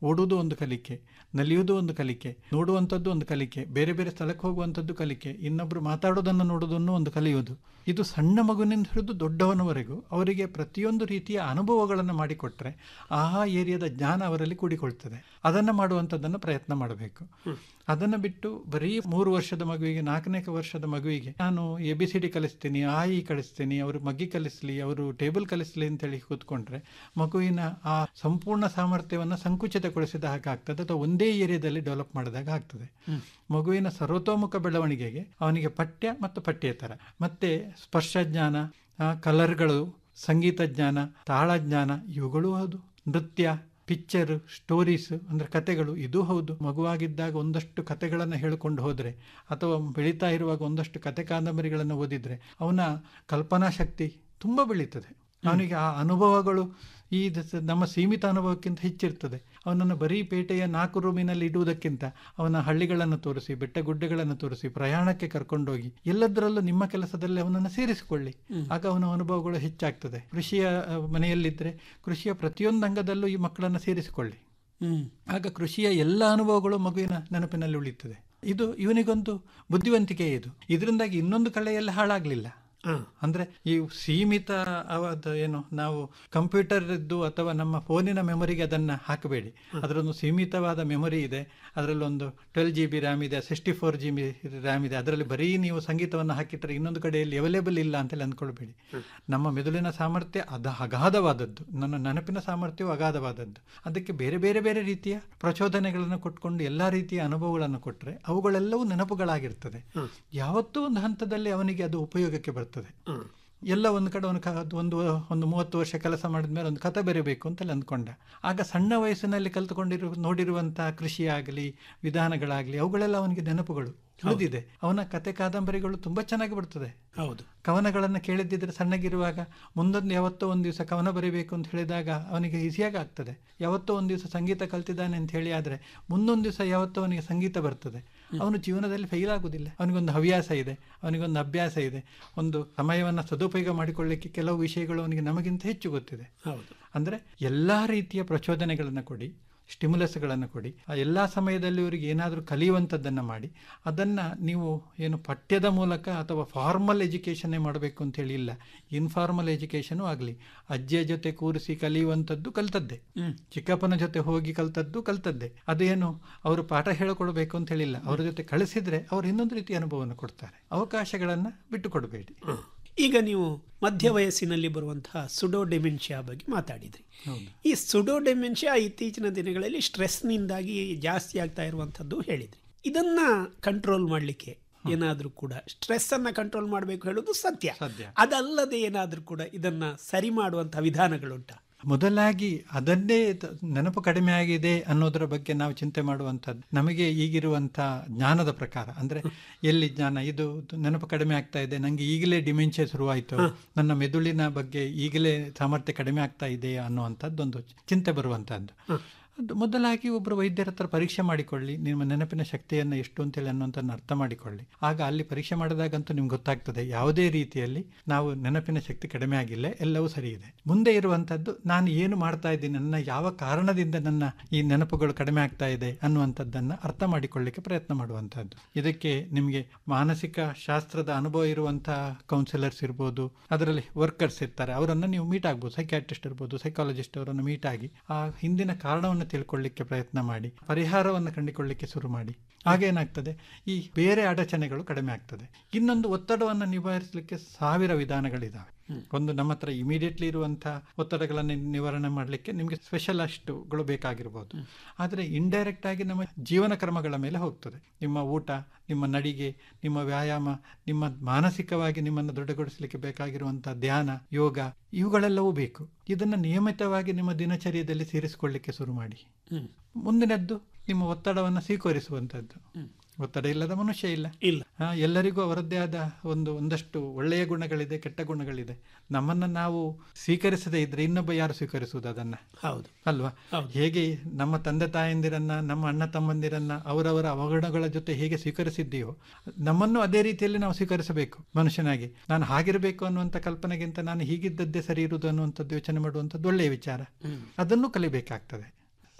ಓಡುವುದು ಒಂದು ಕಲಿಕೆ ನಲಿಯುವುದು ಒಂದು ಕಲಿಕೆ ನೋಡುವಂಥದ್ದು ಒಂದು ಕಲಿಕೆ ಬೇರೆ ಬೇರೆ ಸ್ಥಳಕ್ಕೆ ಹೋಗುವಂಥದ್ದು ಕಲಿಕೆ ಇನ್ನೊಬ್ಬರು ಮಾತಾಡೋದನ್ನು ನೋಡೋದನ್ನು ಒಂದು ಕಲಿಯುವುದು ಇದು ಸಣ್ಣ ಮಗುವಿನಿಂದ ಹಿಡಿದು ದೊಡ್ಡವನವರೆಗೂ ಅವರಿಗೆ ಪ್ರತಿಯೊಂದು ರೀತಿಯ ಅನುಭವಗಳನ್ನು ಮಾಡಿಕೊಟ್ರೆ ಆ ಏರಿಯಾದ ಜ್ಞಾನ ಅವರಲ್ಲಿ ಕೂಡಿಕೊಳ್ತದೆ ಅದನ್ನು ಮಾಡುವಂಥದ್ದನ್ನು ಪ್ರಯತ್ನ ಮಾಡಬೇಕು ಅದನ್ನು ಬಿಟ್ಟು ಬರೀ ಮೂರು ವರ್ಷದ ಮಗುವಿಗೆ ನಾಲ್ಕನೇ ವರ್ಷದ ಮಗುವಿಗೆ ನಾನು ಎ ಬಿ ಸಿ ಡಿ ಕಲಿಸ್ತೀನಿ ಆ ಇ ಕಲಿಸ್ತೀನಿ ಅವರು ಮಗ್ಗಿ ಕಲಿಸ್ಲಿ ಅವರು ಟೇಬಲ್ ಕಲಿಸ್ಲಿ ಅಂತೇಳಿ ಕೂತ್ಕೊಂಡ್ರೆ ಮಗುವಿನ ಆ ಸಂಪೂರ್ಣ ಸಾಮರ್ಥ್ಯವನ್ನು ಸಂಕುಚಿತಗೊಳಿಸಿದ ಹಾಗೆ ಆಗ್ತದೆ ಅಥವಾ ಒಂದೇ ಏರಿಯಾದಲ್ಲಿ ಡೆವಲಪ್ ಮಾಡಿದಾಗ ಆಗ್ತದೆ ಮಗುವಿನ ಸರ್ವತೋಮುಖ ಬೆಳವಣಿಗೆಗೆ ಅವನಿಗೆ ಪಠ್ಯ ಮತ್ತು ಪಠ್ಯೇತರ ಮತ್ತೆ ಸ್ಪರ್ಶ ಜ್ಞಾನ ಆ, ಕಲರ್ಗಳು ಸಂಗೀತ ಜ್ಞಾನ ತಾಳ ಜ್ಞಾನ ಇವುಗಳೂ ಹೌದು ನೃತ್ಯ ಪಿಕ್ಚರ್ ಸ್ಟೋರೀಸ್ ಅಂದರೆ ಕತೆಗಳು ಇದು ಹೌದು ಮಗುವಾಗಿದ್ದಾಗ ಒಂದಷ್ಟು ಕತೆಗಳನ್ನು ಹೇಳಿಕೊಂಡು ಹೋದರೆ ಅಥವಾ ಬೆಳೀತಾ ಇರುವಾಗ ಒಂದಷ್ಟು ಕತೆ ಕಾದಂಬರಿಗಳನ್ನು ಓದಿದರೆ ಅವನ ಕಲ್ಪನಾ ಶಕ್ತಿ ತುಂಬ ಬೆಳೀತದೆ ಅವನಿಗೆ ಆ ಅನುಭವಗಳು ಈ ದ- ನಮ್ಮ ಸೀಮಿತ ಅನುಭವಕ್ಕಿಂತ ಹೆಚ್ಚಿರ್ತದೆ ಅವನನ್ನು ಬರೀ ಪೇಟೆಯ ನಾಲ್ಕು ರೂಮಿನಲ್ಲಿ ಇಡುವುದಕ್ಕಿಂತ ಅವನ ಹಳ್ಳಿಗಳನ್ನು ತೋರಿಸಿ ಬೆಟ್ಟ ಗುಡ್ಡಗಳನ್ನು ತೋರಿಸಿ ಪ್ರಯಾಣಕ್ಕೆ ಕರ್ಕೊಂಡೋಗಿ ಎಲ್ಲದರಲ್ಲೂ ನಿಮ್ಮ ಕೆಲಸದಲ್ಲಿ ಅವನನ್ನು ಸೇರಿಸಿಕೊಳ್ಳಿ ಆಗ ಅವನ ಅನುಭವಗಳು ಹೆಚ್ಚಾಗ್ತದೆ ಕೃಷಿಯ ಆ, ಮನೆಯಲ್ಲಿದ್ದರೆ ಕೃಷಿಯ ಪ್ರತಿಯೊಂದು ಅಂಗದಲ್ಲೂ ಈ ಮಕ್ಕಳನ್ನು ಸೇರಿಸಿಕೊಳ್ಳಿ ಹ್ಮ್ ಆಗ ಕೃಷಿಯ ಎಲ್ಲ ಅನುಭವಗಳು ಮಗುವಿನ ನೆನಪಿನಲ್ಲಿ ಉಳಿಯುತ್ತದೆ ಇದು ಇವನಿಗೊಂದು ಬುದ್ಧಿವಂತಿಕೆ ಇದು ಇದರಿಂದಾಗಿ ಇನ್ನೊಂದು ಕಲೆಯಲ್ಲಿ ಹಾಳಾಗಲಿಲ್ಲ ಹಾ. ಅಂದ್ರೆ ಈ ಸೀಮಿತ ಅವದ ಏನು ನಾವು ಕಂಪ್ಯೂಟರ್ ಇದ್ದು ಅಥವಾ ನಮ್ಮ ಫೋನಿನ ಮೆಮೊರಿಗೆ ಅದನ್ನ ಹಾಕಬೇಡಿ ಅದರೊಂದು ಸೀಮಿತವಾದ ಮೆಮೊರಿ ಇದೆ ಅದರಲ್ಲಿ ಒಂದು ಟ್ವೆಲ್ ಜಿ ಬಿ ರ್ಯಾಮ್ ಇದೆ sixty four G B RAM ಇದೆ ಅದರಲ್ಲಿ ಬರೀ ನೀವು ಸಂಗೀತವನ್ನು ಹಾಕಿಟ್ಟರೆ ಇನ್ನೊಂದು ಕಡೆಯಲ್ಲಿ ಅವೈಲೇಬಲ್ ಇಲ್ಲ ಅಂತೇಳಿ ಅಂದ್ಕೊಳ್ಬೇಡಿ ನಮ್ಮ ಮೆದುಳಿನ ಸಾಮರ್ಥ್ಯ ಅದ ಅಗಾಧವಾದದ್ದು ನನ್ನ ನೆನಪಿನ ಸಾಮರ್ಥ್ಯವು ಅಗಾಧವಾದದ್ದು ಅದಕ್ಕೆ ಬೇರೆ ಬೇರೆ ಬೇರೆ ರೀತಿಯ ಪ್ರಚೋದನೆಗಳನ್ನು ಕೊಟ್ಕೊಂಡು ಎಲ್ಲ ರೀತಿಯ ಅನುಭವಗಳನ್ನು ಕೊಟ್ಟರೆ ಅವುಗಳೆಲ್ಲವೂ ನೆನಪುಗಳಾಗಿರ್ತದೆ ಯಾವತ್ತೂ ಒಂದು ಹಂತದಲ್ಲಿ ಅವನಿಗೆ ಅದು ಉಪಯೋಗಕ್ಕೆ ಬರ್ತದೆ ಎಲ್ಲ ಒಂದು ಕಡೆ ಒಂದು ಕ- ಒಂದು ಒಂದು ಮೂವತ್ತು ವರ್ಷ ಕೆಲಸ ಮಾಡಿದ ಮೇಲೆ ಒಂದು ಕತೆ ಬರೀಬೇಕು ಅಂತೇಳಿ ಅಂದ್ಕೊಂಡ ಆಗ ಸಣ್ಣ ವಯಸ್ಸಿನಲ್ಲಿ ಕಲ್ತುಕೊಂಡಿರು ನೋಡಿರುವಂತಹ ಕೃಷಿ ಆಗಲಿ ವಿಧಾನಗಳಾಗಲಿ ಅವುಗಳೆಲ್ಲ ಅವನಿಗೆ ನೆನಪುಗಳು ಉಳಿದಿದೆ ಅವನ ಕತೆ ಕಾದಂಬರಿಗಳು ತುಂಬಾ ಚೆನ್ನಾಗಿ ಬರ್ತದೆ ಹೌದು ಕವನಗಳನ್ನು ಕೇಳಿದ್ದಿದ್ರೆ ಸಣ್ಣಗಿರುವಾಗ ಮುಂದೊಂದು ಯಾವತ್ತೋ ಒಂದು ದಿವಸ ಕವನ ಬರೀಬೇಕು ಅಂತ ಹೇಳಿದಾಗ ಅವನಿಗೆ ಈಸಿಯಾಗಿ ಆಗ್ತದೆ ಯಾವತ್ತೋ ಒಂದು ದಿವಸ ಸಂಗೀತ ಕಲ್ತಿದ್ದಾನೆ ಅಂತ ಹೇಳಿ ಆದರೆ ಮುಂದೊಂದು ದಿವಸ ಯಾವತ್ತೋ ಅವನಿಗೆ ಸಂಗೀತ ಬರ್ತದೆ ಅವನು ಜೀವನದಲ್ಲಿ ಫೈಲ್ ಆಗುವುದಿಲ್ಲ ಅವನಿಗೊಂದು ಹವ್ಯಾಸ ಇದೆ ಅವನಿಗೊಂದು ಅಭ್ಯಾಸ ಇದೆ ಒಂದು ಸಮಯವನ್ನು ಸದುಪಯೋಗ ಮಾಡಿಕೊಳ್ಳಿಕ್ಕೆ ಕೆಲವು ವಿಷಯಗಳು ಅವನಿಗೆ ನಮಗಿಂತ ಹೆಚ್ಚು ಗೊತ್ತಿದೆ ಹೌದು ಅಂದರೆ ಎಲ್ಲ ರೀತಿಯ ಪ್ರಚೋದನೆಗಳನ್ನು ಕೊಡಿ ಸ್ಟಿಮ್ಯುಲಸ್ಗಳನ್ನು ಕೊಡಿ ಆ ಎಲ್ಲ ಸಮಯದಲ್ಲಿ ಇವರಿಗೆ ಏನಾದರೂ ಕಲಿಯುವಂಥದ್ದನ್ನು ಮಾಡಿ ಅದನ್ನು ನೀವು ಏನು ಪಠ್ಯದ ಮೂಲಕ ಅಥವಾ ಫಾರ್ಮಲ್ ಎಜುಕೇಷನ್ನೇ ಮಾಡಬೇಕು ಅಂತೇಳಿ ಇಲ್ಲ ಇನ್ಫಾರ್ಮಲ್ ಎಜುಕೇಷನು ಆಗಲಿ ಅಜ್ಜಿಯ ಜೊತೆ ಕೂರಿಸಿ ಕಲಿಯುವಂಥದ್ದು ಕಲ್ತದ್ದೇ ಚಿಕ್ಕಪ್ಪನ ಜೊತೆ ಹೋಗಿ ಕಲ್ತದ್ದು ಕಲ್ತದ್ದೇ ಅದೇನು ಅವರು ಪಾಠ ಹೇಳಿಕೊಡ್ಬೇಕು ಅಂತ ಹೇಳಿಲ್ಲ ಅವರ ಜೊತೆ ಕಳಿಸಿದ್ರೆ ಅವ್ರು ಇನ್ನೊಂದು ರೀತಿಯ ಅನುಭವವನ್ನು ಕೊಡ್ತಾರೆ ಅವಕಾಶಗಳನ್ನು ಬಿಟ್ಟು ಕೊಡಬೇಡಿ ಈಗ ನೀವು ಮಧ್ಯ ವಯಸ್ಸಿನಲ್ಲಿ ಬರುವಂತಹ ಸುಡೋ ಡೆಮೆನ್ಷಿಯಾ ಬಗ್ಗೆ ಮಾತಾಡಿದ್ರಿ ಈ ಸುಡೋ ಡೆಮೆನ್ಷಿಯಾ ಇತ್ತೀಚಿನ ದಿನಗಳಲ್ಲಿ ಸ್ಟ್ರೆಸ್ನಿಂದಾಗಿ ಜಾಸ್ತಿ ಆಗ್ತಾ ಇರುವಂಥದ್ದು ಹೇಳಿದ್ರಿ ಇದನ್ನ ಕಂಟ್ರೋಲ್ ಮಾಡಲಿಕ್ಕೆ ಏನಾದರೂ ಕೂಡ ಸ್ಟ್ರೆಸ್ ಅನ್ನ ಕಂಟ್ರೋಲ್ ಮಾಡಬೇಕು ಹೇಳೋದು ಸತ್ಯ ಸತ್ಯ. ಅದಲ್ಲದೆ ಏನಾದರೂ ಕೂಡ ಇದನ್ನ ಸರಿ ಮಾಡುವಂತಹ ವಿಧಾನಗಳುಂಟಾ ಮೊದಲಾಗಿ ಅದನ್ನೇ ತ- ನೆನಪು ಕಡಿಮೆ ಆಗಿದೆ ಅನ್ನೋದರ ಬಗ್ಗೆ ನಾವು ಚಿಂತೆ ಮಾಡುವಂಥದ್ದು ನಮಗೆ ಈಗಿರುವಂಥ ಜ್ಞಾನದ ಪ್ರಕಾರ ಅಂದರೆ ಎಲ್ಲಿ ಜ್ಞಾನ ಇದು ನೆನಪು ಕಡಿಮೆ ಆಗ್ತಾ ಇದೆ ನನಗೆ ಈಗಲೇ ಡಿಮೆನ್ಷಿಯಾ ಶುರುವಾಯಿತು ನನ್ನ ಮೆದುಳಿನ ಬಗ್ಗೆ ಈಗಲೇ ಸಾಮರ್ಥ್ಯ ಕಡಿಮೆ ಆಗ್ತಾ ಇದೆ ಅನ್ನುವಂಥದ್ದೊಂದು ಚಿಂತೆ ಬರುವಂಥದ್ದು ಅದು ಮೊದಲಾಗಿ ಒಬ್ಬರು ವೈದ್ಯರ ಹತ್ರ ಪರೀಕ್ಷೆ ಮಾಡಿಕೊಳ್ಳಿ ನಿಮ್ಮ ನೆನಪಿನ ಶಕ್ತಿಯನ್ನು ಎಷ್ಟು ಅಂತೇಳಿ ಅನ್ನುವಂಥದ್ದನ್ನು ಅರ್ಥ ಮಾಡಿಕೊಳ್ಳಿ ಆಗ ಅಲ್ಲಿ ಪರೀಕ್ಷೆ ಮಾಡಿದಾಗಂತೂ ನಿಮ್ಗೆ ಗೊತ್ತಾಗ್ತದೆ ಯಾವುದೇ ರೀತಿಯಲ್ಲಿ ನಾವು ನೆನಪಿನ ಶಕ್ತಿ ಕಡಿಮೆ ಆಗಿಲ್ಲ ಎಲ್ಲವೂ ಸರಿ ಇದೆ ಮುಂದೆ ಇರುವಂಥದ್ದು ನಾನು ಏನು ಮಾಡ್ತಾ ಇದ್ದೀನಿ ನನ್ನ ಯಾವ ಕಾರಣದಿಂದ ನನ್ನ ಈ ನೆನಪುಗಳು ಕಡಿಮೆ ಆಗ್ತಾ ಇದೆ ಅನ್ನುವಂಥದ್ದನ್ನು ಅರ್ಥ ಮಾಡಿಕೊಳ್ಳಿಕ್ಕೆ ಪ್ರಯತ್ನ ಮಾಡುವಂಥದ್ದು ಇದಕ್ಕೆ ನಿಮಗೆ ಮಾನಸಿಕ ಶಾಸ್ತ್ರದ ಅನುಭವ ಇರುವಂತಹ ಕೌನ್ಸಿಲರ್ಸ್ ಇರ್ಬೋದು ಅದರಲ್ಲಿ ವರ್ಕರ್ಸ್ ಇರ್ತಾರೆ ಅವರನ್ನು ನೀವು ಮೀಟ್ ಆಗ್ಬೋದು ಸೈಕ್ಯಾಟ್ರಿಸ್ಟ್ ಇರ್ಬೋದು ಸೈಕಾಲಜಿಸ್ಟ್ ಅವರನ್ನು ಮೀಟ್ ಆಗಿ ಆ ಹಿಂದಿನ ಕಾರಣವನ್ನು ತಿಳ್ಕೊಳ್ಳಿಕ್ಕೆ ಪ್ರಯತ್ನ ಮಾಡಿ ಪರಿಹಾರವನ್ನು ಕಂಡುಕೊಳ್ಳಿಕ್ಕೆ ಶುರು ಮಾಡಿ ಆಗೇನಾಗ್ತದೆ ಈ ಬೇರೆ ಅಡಚಣೆಗಳು ಕಡಿಮೆ ಆಗ್ತದೆ ಇನ್ನೊಂದು ಒತ್ತಡವನ್ನು ನಿಭಾಯಿಸಲಿಕ್ಕೆ ಸಾವಿರ ವಿಧಾನಗಳಿದ್ದಾವೆ ಒಂದು ನಮ್ಮ ಹತ್ರ ಇಮಿಡಿಯೇಟ್ಲಿ ಇರುವಂತಹ ಒತ್ತಡಗಳನ್ನು ನಿವಾರಣೆ ಮಾಡಲಿಕ್ಕೆ ನಿಮಗೆ ಸ್ಪೆಷಲ್ ಅಷ್ಟುಗಳು ಬೇಕಾಗಿರ್ಬೋದು ಆದರೆ ಇಂಡೈರೆಕ್ಟ್ ಆಗಿ ನಮ್ಮ ಜೀವನ ಕ್ರಮಗಳ ಮೇಲೆ ಹೋಗ್ತದೆ ನಿಮ್ಮ ಊಟ ನಿಮ್ಮ ನಡಿಗೆ ನಿಮ್ಮ ವ್ಯಾಯಾಮ ನಿಮ್ಮ ಮಾನಸಿಕವಾಗಿ ನಿಮ್ಮನ್ನು ದೃಢಗೊಳಿಸಲಿಕ್ಕೆ ಬೇಕಾಗಿರುವಂಥ ಧ್ಯಾನ ಯೋಗ ಇವುಗಳೆಲ್ಲವೂ ಬೇಕು ಇದನ್ನು ನಿಯಮಿತವಾಗಿ ನಿಮ್ಮ ದಿನಚರ್ಯದಲ್ಲಿ ಸೇರಿಸಿಕೊಳ್ಳಿಕ್ಕೆ ಶುರು ಮಾಡಿ ಮುಂದಿನದ್ದು ನಿಮ್ಮ ಒತ್ತಡವನ್ನು ಸ್ವೀಕರಿಸುವಂಥದ್ದು ಒತ್ತಡ ಇಲ್ಲದ ಮನುಷ್ಯ ಇಲ್ಲ ಇಲ್ಲ ಆ, ಎಲ್ಲರಿಗೂ ಅವರದ್ದೇ ಆದ ಒಂದು ಒಂದಷ್ಟು ಒಳ್ಳೆಯ ಗುಣಗಳಿದೆ ಕೆಟ್ಟ ಗುಣಗಳಿದೆ ನಮ್ಮನ್ನು ನಾವು ಸ್ವೀಕರಿಸದೇ ಇದ್ರೆ ಇನ್ನೊಬ್ಬ ಯಾರು ಸ್ವೀಕರಿಸುವುದು ಅದನ್ನ ಹೌದು ಅಲ್ವಾ ಹೇಗೆ ನಮ್ಮ ತಂದೆ ತಾಯಂದಿರನ್ನ ನಮ್ಮ ಅಣ್ಣ ತಮ್ಮಂದಿರನ್ನ ಅವರವರ ಅವಗುಣಗಳ ಜೊತೆ ಹೇಗೆ ಸ್ವೀಕರಿಸಿದ್ದೀವೋ ನಮ್ಮನ್ನು ಅದೇ ರೀತಿಯಲ್ಲಿ ನಾವು ಸ್ವೀಕರಿಸಬೇಕು ಮನುಷ್ಯನಾಗಿ ನಾನು ಹಾಗಿರಬೇಕು ಅನ್ನುವಂಥ ಕಲ್ಪನೆಗಿಂತ ನಾನು ಹೀಗಿದ್ದದ್ದೇ ಸರಿ ಇರುವುದು ಅನ್ನುವಂಥದ್ದು ಯೋಚನೆ ಮಾಡುವಂಥದ್ದು ಒಳ್ಳೆಯ ವಿಚಾರ ಅದನ್ನು ಕಲಿಬೇಕಾಗ್ತದೆ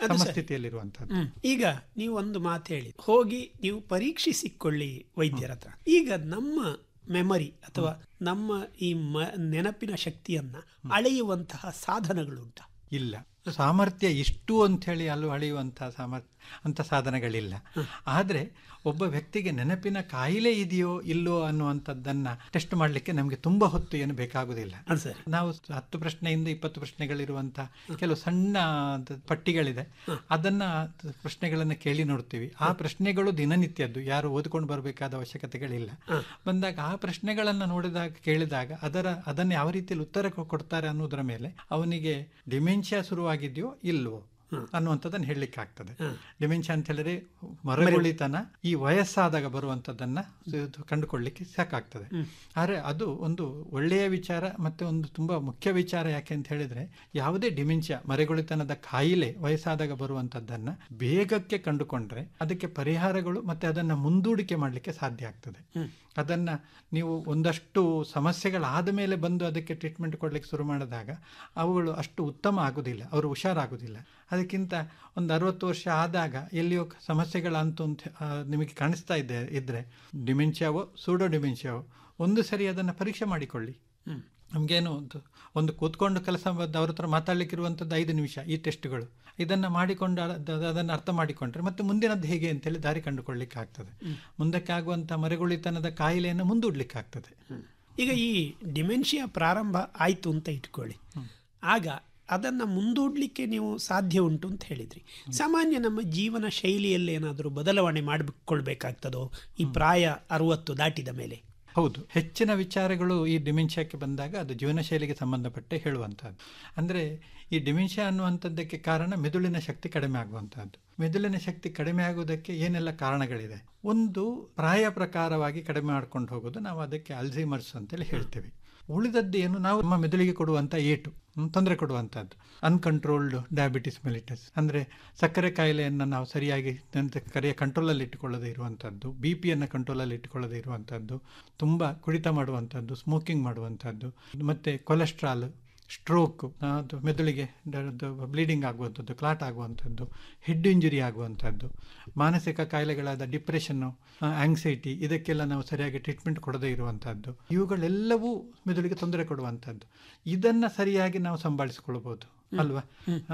ಅದು ಸರಿ. ಸಮಸ್ಥಿತಿಯಲ್ಲಿರುವಂತದ್ದು ಹ್ಮ್. ಈಗ ನೀವು ಒಂದು ಮಾತು ಹೇಳಿ ಹೋಗಿ ನೀವು ಪರೀಕ್ಷಿಸಿಕೊಳ್ಳಿ ವೈದ್ಯರ ಹತ್ರ ಈಗ ನಮ್ಮ ಮೆಮರಿ ಅಥವಾ ನಮ್ಮ ಈ ಮ- ನೆನಪಿನ ಶಕ್ತಿಯನ್ನ ಅಳೆಯುವಂತಹ ಸಾಧನಗಳುಂಟ ಇಲ್ಲ ಸಾಮರ್ಥ್ಯ ಇಷ್ಟು ಅಂತ ಹೇಳಿ ಅಲ್ಲೂ ಅಳೆಯುವಂತಹ ಸಾಮರ್ಥ್ಯ ಅಂತ ಸಾಧನಗಳಿಲ್ಲ ಆದರೆ ಒಬ್ಬ ವ್ಯಕ್ತಿಗೆ ನೆನಪಿನ ಕಾಯಿಲೆ ಇದೆಯೋ ಇಲ್ಲೋ ಅನ್ನುವಂಥದ್ದನ್ನ ಟೆಸ್ಟ್ ಮಾಡಲಿಕ್ಕೆ ನಮಗೆ ತುಂಬಾ ಹೊತ್ತು ಏನು ಬೇಕಾಗುವುದಿಲ್ಲ ಅದು ಸರಿ ನಾವು ಹತ್ತು ಪ್ರಶ್ನೆಯಿಂದ ಇಪ್ಪತ್ತು ಪ್ರಶ್ನೆಗಳಿರುವಂತ ಕೆಲವು ಸಣ್ಣ ದ- ಪಟ್ಟಿಗಳಿದೆ ಅದನ್ನ ತ- ಪ್ರಶ್ನೆಗಳನ್ನ ಕೇಳಿ ನೋಡ್ತೀವಿ ಆ ಪ್ರಶ್ನೆಗಳು ದಿನನಿತ್ಯದ್ದು ಯಾರು ಓದ್ಕೊಂಡು ಬರಬೇಕಾದ ಅವಶ್ಯಕತೆಗಳಿಲ್ಲ ಬಂದಾಗ ಆ ಪ್ರಶ್ನೆಗಳನ್ನ ನೋಡಿದಾಗ ಕೇಳಿದಾಗ ಅದರ ಅದನ್ನ ಯಾವ ರೀತಿಯಲ್ಲಿ ಉತ್ತರ ಕೊ- ಕೊಡ್ತಾರೆ ಅನ್ನೋದರ ಮೇಲೆ ಅವನಿಗೆ ಡಿಮೆನ್ಷಿಯಾ ಶುರುವಾಗಿದೆಯೋ ಇಲ್ವೋ ಅನ್ನುವಂಥದ್ದನ್ನು ಹೇಳಲಿಕ್ಕೆ ಆಗ್ತದೆ ಡಿಮೆನ್ಷಿಯಾ ಅಂತ ಹೇಳಿದ್ರೆ ಮರಗುಳಿತನ ಈ ವಯಸ್ಸಾದಾಗ ಬರುವಂಥದ್ದನ್ನ ಇದು ಕಂಡುಕೊಳ್ಳಿಕ್ಕೆ ಸಾಕಾಗ್ತದೆ ಆದರೆ ಅದು ಒಂದು ಒಳ್ಳೆಯ ವಿಚಾರ ಮತ್ತೆ ಒಂದು ತುಂಬಾ ಮುಖ್ಯ ವಿಚಾರ ಯಾಕೆ ಅಂತ ಹೇಳಿದ್ರೆ ಯಾವುದೇ ಡಿಮೆನ್ಷಿಯಾ ಮರೆಗುಳಿತನದ ಕಾಯಿಲೆ ವಯಸ್ಸಾದಾಗ ಬರುವಂಥದ್ದನ್ನ ಬೇಗಕ್ಕೆ ಕಂಡುಕೊಂಡ್ರೆ ಅದಕ್ಕೆ ಪರಿಹಾರಗಳು ಮತ್ತೆ ಅದನ್ನ ಮುಂದೂಡಿಕೆ ಮಾಡಲಿಕ್ಕೆ ಸಾಧ್ಯ ಆಗ್ತದೆ ಅದನ್ನ ನೀವು ಒಂದಷ್ಟು ಸಮಸ್ಯೆಗಳಾದ ಮೇಲೆ ಬಂದು ಅದಕ್ಕೆ ಟ್ರೀಟ್ಮೆಂಟ್ ಕೊಡ್ಲಿಕ್ಕೆ ಶುರು ಮಾಡಿದಾಗ ಅವುಗಳು ಅಷ್ಟು ಉತ್ತಮ ಆಗುದಿಲ್ಲ ಅವರು ಹುಷಾರಾಗುದಿಲ್ಲ ಅದಕ್ಕಿಂತ ಒಂದು ಅರವತ್ತು ವರ್ಷ ಆದಾಗ ಎಲ್ಲಿಯೋ ಸಮಸ್ಯೆಗಳಂತೂ ಅಂತ ಆ, ನಿಮಗೆ ಕಾಣಿಸ್ತಾ ಇದೆ ಇದ್ರೆ ಡಿಮೆನ್ಷಿಯಾವೋ ಸೂಡೋ ಡಿಮೆನ್ಷಿಯಾವೋ ಒಂದು ಸರಿ ಅದನ್ನು ಪರೀಕ್ಷೆ ಮಾಡಿಕೊಳ್ಳಿ ನಮಗೇನು ಒಂದು ಒಂದು ಕೂತ್ಕೊಂಡು ಕೆಲಸ ಬಂದು ಅವ್ರ ಹತ್ರ ಮಾತಾಡ್ಲಿಕ್ಕಿರುವಂಥದ್ದು ಐದು ನಿಮಿಷ ಈ ಟೆಸ್ಟ್ಗಳು ಇದನ್ನು ಮಾಡಿಕೊಂಡು ಅದ- ಅದನ್ನು ಅರ್ಥ ಮಾಡಿಕೊಂಡ್ರೆ ಮತ್ತೆ ಮುಂದಿನದ್ದು ಹೇಗೆ ಅಂತೇಳಿ ದಾರಿ ಕಂಡುಕೊಳ್ಳಿಕ್ಕೆ ಆಗ್ತದೆ ಮುಂದಕ್ಕೆ ಆಗುವಂಥ ಮರೆಗುಳಿತನದ ಕಾಯಿಲೆಯನ್ನು ಮುಂದೂಡ್ಲಿಕ್ಕೆ ಆಗ್ತದೆ ಈಗ ಈ ಡಿಮೆನ್ಷಿಯಾ ಪ್ರಾರಂಭ ಆಯ್ತು ಅಂತ ಇಟ್ಕೊಳ್ಳಿ ಆಗ ಅದನ್ನ ಮುಂದೂಡ್ಲಿಕ್ಕೆ ನೀವು ಸಾಧ್ಯ ಉಂಟು ಅಂತ ಹೇಳಿದ್ರಿ ಸಾಮಾನ್ಯ ನಮ್ಮ ಜೀವನ ಶೈಲಿಯಲ್ಲಿ ಏನಾದರೂ ಬದಲಾವಣೆ ಮಾಡಿಕೊಳ್ಬೇಕಾಗ್ತದೋ ಈ ಪ್ರಾಯ ಅರುವತ್ತು ದಾಟಿದ ಮೇಲೆ ಹೌದು ಹೆಚ್ಚಿನ ವಿಚಾರಗಳು ಈ ಡಿಮೆನ್ಷಿಯಾಕ್ಕೆ ಬಂದಾಗ ಅದು ಜೀವನ ಶೈಲಿಗೆ ಸಂಬಂಧಪಟ್ಟ ಹೇಳುವಂತಹದ್ದು ಅಂದರೆ ಈ ಡಿಮೆನ್ಷಿಯಾ ಅನ್ನುವಂಥದ್ದಕ್ಕೆ ಕಾರಣ ಮೆದುಳಿನ ಶಕ್ತಿ ಕಡಿಮೆ ಆಗುವಂತಹದ್ದು ಮೆದುಳಿನ ಶಕ್ತಿ ಕಡಿಮೆ ಆಗುವುದಕ್ಕೆ ಏನೆಲ್ಲ ಕಾರಣಗಳಿದೆ ಒಂದು ಪ್ರಾಯ ಪ್ರಕಾರವಾಗಿ ಕಡಿಮೆ ಮಾಡ್ಕೊಂಡು ಹೋಗೋದು ನಾವು ಅದಕ್ಕೆ ಅಲ್ಝೈಮರ್ಸ್ ಅಂತೇಳಿ ಹೇಳ್ತೇವೆ ಉಳಿದದ್ದು ಏನು ನಾವು ನಮ್ಮ ಮೆದುಳಿಗೆ ಕೊಡುವಂಥ ಏಟು ಹ್ಮ್, ತೊಂದರೆ ಕೊಡುವಂಥದ್ದು ಅನ್ಕಂಟ್ರೋಲ್ಡ್ ಡಯಾಬಿಟಿಸ್ ಮೆಲಿಟಸ್ ಅಂದರೆ ಸಕ್ಕರೆ ಕಾಯಿಲೆಯನ್ನು ನಾವು ಸರಿಯಾಗಿ ನಂತ- ಕರೆಯ ಕಂಟ್ರೋಲಲ್ಲಿ ಇಟ್ಟುಕೊಳ್ಳದೆ ಇರುವಂಥದ್ದು ಬಿ ಪಿಯನ್ನು ಕಂಟ್ರೋಲಲ್ಲಿ ಇಟ್ಟುಕೊಳ್ಳದೆ ಇರುವಂಥದ್ದು ತುಂಬ ಕುಡಿತ ಮಾಡುವಂಥದ್ದು ಸ್ಮೋಕಿಂಗ್ ಮಾಡುವಂಥದ್ದು ಮತ್ತು ಕೊಲೆಸ್ಟ್ರಾಲ್ ಸ್ಟ್ರೋಕ್ ಅದು ಮೆದುಳಿಗೆ ಬ್ಲೀಡಿಂಗ್ ಆಗುವಂಥದ್ದು ಕ್ಲಾಟ್ ಆಗುವಂಥದ್ದು ಹೆಡ್ ಇಂಜುರಿ ಆಗುವಂಥದ್ದು ಮಾನಸಿಕ ಕಾಯಿಲೆಗಳಾದ ಡಿಪ್ರೆಷನ್ನು ಆಂಗ್ಸೈಟಿ ಇದಕ್ಕೆಲ್ಲ ನಾವು ಸರಿಯಾಗಿ ಟ್ರೀಟ್ಮೆಂಟ್ ಕೊಡದೇ ಇರುವಂಥದ್ದು ಇವುಗಳೆಲ್ಲವೂ ಮೆದುಳಿಗೆ ತೊಂದರೆ ಕೊಡುವಂಥದ್ದು ಇದನ್ನು ಸರಿಯಾಗಿ ನಾವು ಸಂಭಾಳಿಸ್ಕೊಳ್ಬೋದು ಅಲ್ವಾ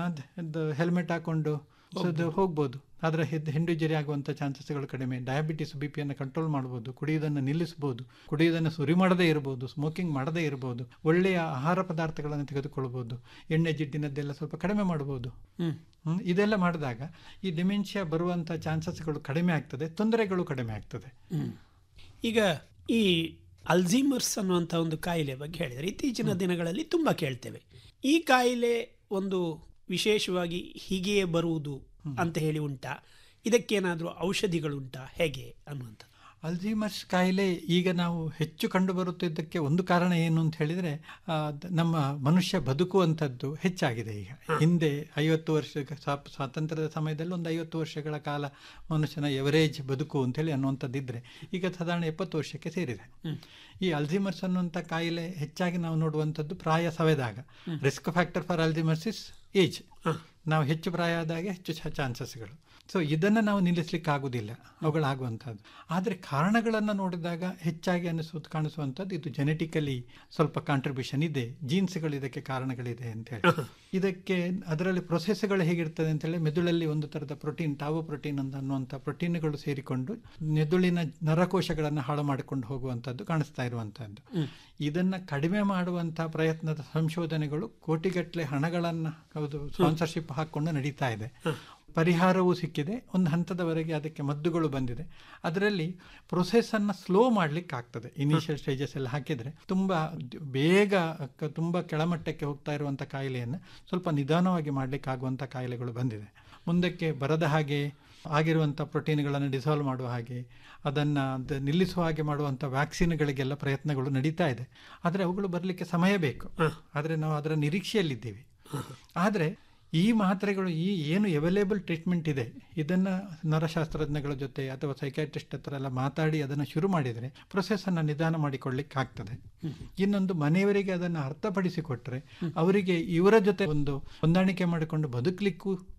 ಹೆಲ್ಮೆಟ್ ಹಾಕೊಂಡು ಸೊ ಅದು ಹೋಗ್ಬೋದು ಆದರೆ ಹೆಂಡುಜರಿ ಆಗುವಂಥ ಚಾನ್ಸಸ್ಗಳು ಕಡಿಮೆ ಡಯಾಬಿಟಿಸ್ ಬಿ ಪಿಯನ್ನು ಕಂಟ್ರೋಲ್ ಮಾಡ್ಬೋದು ಕುಡಿಯೋದನ್ನು ನಿಲ್ಲಿಸ್ಬೋದು ಕುಡಿಯೋದನ್ನು ಸುರಿ ಮಾಡದೇ ಇರ್ಬೋದು ಸ್ಮೋಕಿಂಗ್ ಮಾಡದೇ ಇರ್ಬೋದು ಒಳ್ಳೆಯ ಆಹಾರ ಪದಾರ್ಥಗಳನ್ನು ತೆಗೆದುಕೊಳ್ಬೋದು ಎಣ್ಣೆ ಜಿಡ್ಡಿನದ್ದೆಲ್ಲ ಸ್ವಲ್ಪ ಕಡಿಮೆ ಮಾಡ್ಬೋದು ಹ್ಮ್, ಇದೆಲ್ಲ ಮಾಡಿದಾಗ ಈ ಡಿಮೆನ್ಷಿಯಾ ಬರುವಂಥ ಚಾನ್ಸಸ್ಗಳು ಕಡಿಮೆ ಆಗ್ತದೆ ತೊಂದರೆಗಳು ಕಡಿಮೆ ಆಗ್ತದೆ ಈಗ ಈ ಅಲ್ಝೀಮರ್ಸ್ ಅನ್ನುವಂಥ ಒಂದು ಕಾಯಿಲೆ ಬಗ್ಗೆ ಹೇಳಿದರೆ ಇತ್ತೀಚಿನ ದಿನಗಳಲ್ಲಿ ತುಂಬ ಕೇಳ್ತೇವೆ ಈ ಕಾಯಿಲೆ ಒಂದು ವಿಶೇಷವಾಗಿ ಹೀಗೆಯೇ ಬರುವುದು ಅಂತ ಹೇಳಿ ಉಂಟಾ ಇದಕ್ಕೇನಾದರೂ ಔಷಧಿಗಳುಂಟಾ ಹೇಗೆ ಅನ್ನುವಂಥದ್ದು ಅಲ್ಝೀಮರ್ಸ್ ಕಾಯಿಲೆ ಈಗ ನಾವು ಹೆಚ್ಚು ಕಂಡು ಬರುತ್ತಿದ್ದಕ್ಕೆ ಒಂದು ಕಾರಣ ಏನು ಅಂತ ಹೇಳಿದ್ರೆ ಆ, ದ- ನಮ್ಮ ಮನುಷ್ಯ ಬದುಕುವಂಥದ್ದು ಹೆಚ್ಚಾಗಿದೆ ಈಗ ಹಿಂದೆ ಐವತ್ತು ವರ್ಷ ಸ್ವಾ- ಸ್ವಾತಂತ್ರ್ಯದ ಸಮಯದಲ್ಲಿ ಒಂದು ಐವತ್ತು ವರ್ಷಗಳ ಕಾಲ ಮನುಷ್ಯನ ಎವರೇಜ್ ಬದುಕು ಅಂತೇಳಿ ಅನ್ನುವಂಥದ್ದಿದ್ರೆ ಈಗ ಸಾಧಾರಣ ಎಪ್ಪತ್ತು ವರ್ಷಕ್ಕೆ ಸೇರಿದೆ ಈ ಅಲ್ಝೀಮರ್ಸ್ ಅನ್ನುವಂಥ ಕಾಯಿಲೆ ಹೆಚ್ಚಾಗಿ ನಾವು ನೋಡುವಂಥದ್ದು ಪ್ರಾಯ ಸವೆದಾಗ risk factor for Alzheimer's is age ನಾವು ಹೆಚ್ಚು ಪ್ರಾಯ ಆದಾಗ ಹೆಚ್ಚು ಚಾನ್ಸಸ್ಗಳು ಸೊ ಇದನ್ನು ನಾವು ನಿಲ್ಲಿಸ್ಲಿಕ್ಕೆ ಆಗುದಿಲ್ಲ ಅವುಗಳಾಗುವಂಥದ್ದು ಆದರೆ ಕಾರಣಗಳನ್ನು ನೋಡಿದಾಗ ಹೆಚ್ಚಾಗಿ ಅನಿಸು ಕಾಣಿಸುವಂಥದ್ದು ಇದು ಜೆನೆಟಿಕಲಿ ಸ್ವಲ್ಪ ಕಾಂಟ್ರಿಬ್ಯೂಷನ್ ಇದೆ ಜೀನ್ಸ್ಗಳು ಇದಕ್ಕೆ ಕಾರಣಗಳಿದೆ ಅಂತ ಹೇಳಿ ಇದಕ್ಕೆ ಅದರಲ್ಲಿ ಪ್ರೊಸೆಸ್ಗಳು ಹೇಗಿರ್ತದೆ ಅಂತೇಳಿ ಮೆದುಳಲ್ಲಿ ಒಂದು ಥರದ ಪ್ರೋಟೀನ್ ಟಾವೋ ಪ್ರೋಟೀನ್ ಅಂತ ಅನ್ನುವಂಥ ಪ್ರೋಟೀನ್ಗಳು ಸೇರಿಕೊಂಡು ಮೆದುಳಿನ ನರಕೋಶಗಳನ್ನು ಹಾಳು ಮಾಡಿಕೊಂಡು ಹೋಗುವಂಥದ್ದು ಕಾಣಿಸ್ತಾ ಇರುವಂಥದ್ದು ಇದನ್ನ ಕಡಿಮೆ ಮಾಡುವಂಥ ಪ್ರಯತ್ನದ ಸಂಶೋಧನೆಗಳು ಕೋಟಿಗಟ್ಟಲೆ ಹಣಗಳನ್ನು ಹೌದು ಸ್ಪಾನ್ಸರ್ಶಿಪ್ ಹಾಕೊಂಡು ನಡೀತಾ ಇದೆ ಪರಿಹಾರವೂ ಸಿಕ್ಕಿದೆ ಒಂದು ಹಂತದವರೆಗೆ ಅದಕ್ಕೆ ಮದ್ದುಗಳು ಬಂದಿದೆ ಅದರಲ್ಲಿ ಪ್ರೊಸೆಸನ್ನು ಸ್ಲೋ ಮಾಡ್ಲಿಕ್ಕೆ ಆಗ್ತದೆ ಇನಿಷಿಯಲ್ ಸ್ಟೇಜಸ್ ಎಲ್ಲ ಹಾಕಿದರೆ ತುಂಬ ಬೇಗ ಕ- ತುಂಬ ಕೆಳಮಟ್ಟಕ್ಕೆ ಹೋಗ್ತಾ ಇರುವಂಥ ಕಾಯಿಲೆಯನ್ನು ಸ್ವಲ್ಪ ನಿಧಾನವಾಗಿ ಮಾಡಲಿಕ್ಕೆ ಆಗುವಂಥ ಕಾಯಿಲೆಗಳು ಬಂದಿದೆ ಮುಂದಕ್ಕೆ ಬರದ ಹಾಗೆ ಆಗಿರುವಂಥ ಪ್ರೋಟೀನ್ಗಳನ್ನು ಡಿಸಾಲ್ವ್ ಮಾಡುವ ಹಾಗೆ ಅದನ್ನು ನಿಲ್ಲಿಸುವ ಹಾಗೆ ಮಾಡುವಂಥ ವ್ಯಾಕ್ಸಿನ್ಗಳಿಗೆಲ್ಲ ಪ್ರಯತ್ನಗಳು ನಡೀತಾ ಇದೆ ಆದರೆ ಅವುಗಳು ಬರಲಿಕ್ಕೆ ಸಮಯ ಬೇಕು ಆದರೆ ನಾವು ಅದರ ನಿರೀಕ್ಷೆಯಲ್ಲಿದ್ದೀವಿ ಆದರೆ ಈ ಮಾತ್ರೆಗಳು ಈ ಏನು ಅವೈಲೇಬಲ್ ಟ್ರೀಟ್ಮೆಂಟ್ ಇದೆ ಇದನ್ನು ನರಶಾಸ್ತ್ರಜ್ಞಗಳ ಜೊತೆ ಅಥವಾ ಸೈಕ್ಯಾಟ್ರಿಸ್ಟ್ ಹತ್ರ ಎಲ್ಲ ಮಾತಾಡಿ ಅದನ್ನು ಶುರು ಮಾಡಿದರೆ ಪ್ರೊಸೆಸನ್ನು ನಿಧಾನ ಮಾಡಿಕೊಳ್ಳಿಕ್ಕೆ ಆಗ್ತದೆ ಇನ್ನೊಂದು ಮನೆಯವರಿಗೆ ಅದನ್ನು ಅರ್ಥಪಡಿಸಿಕೊಟ್ರೆ ಅವರಿಗೆ ಇವರ ಜೊತೆ ಒಂದು ಹೊಂದಾಣಿಕೆ ಮಾಡಿಕೊಂಡು ಬದುಕಲಿಕ್ಕೂ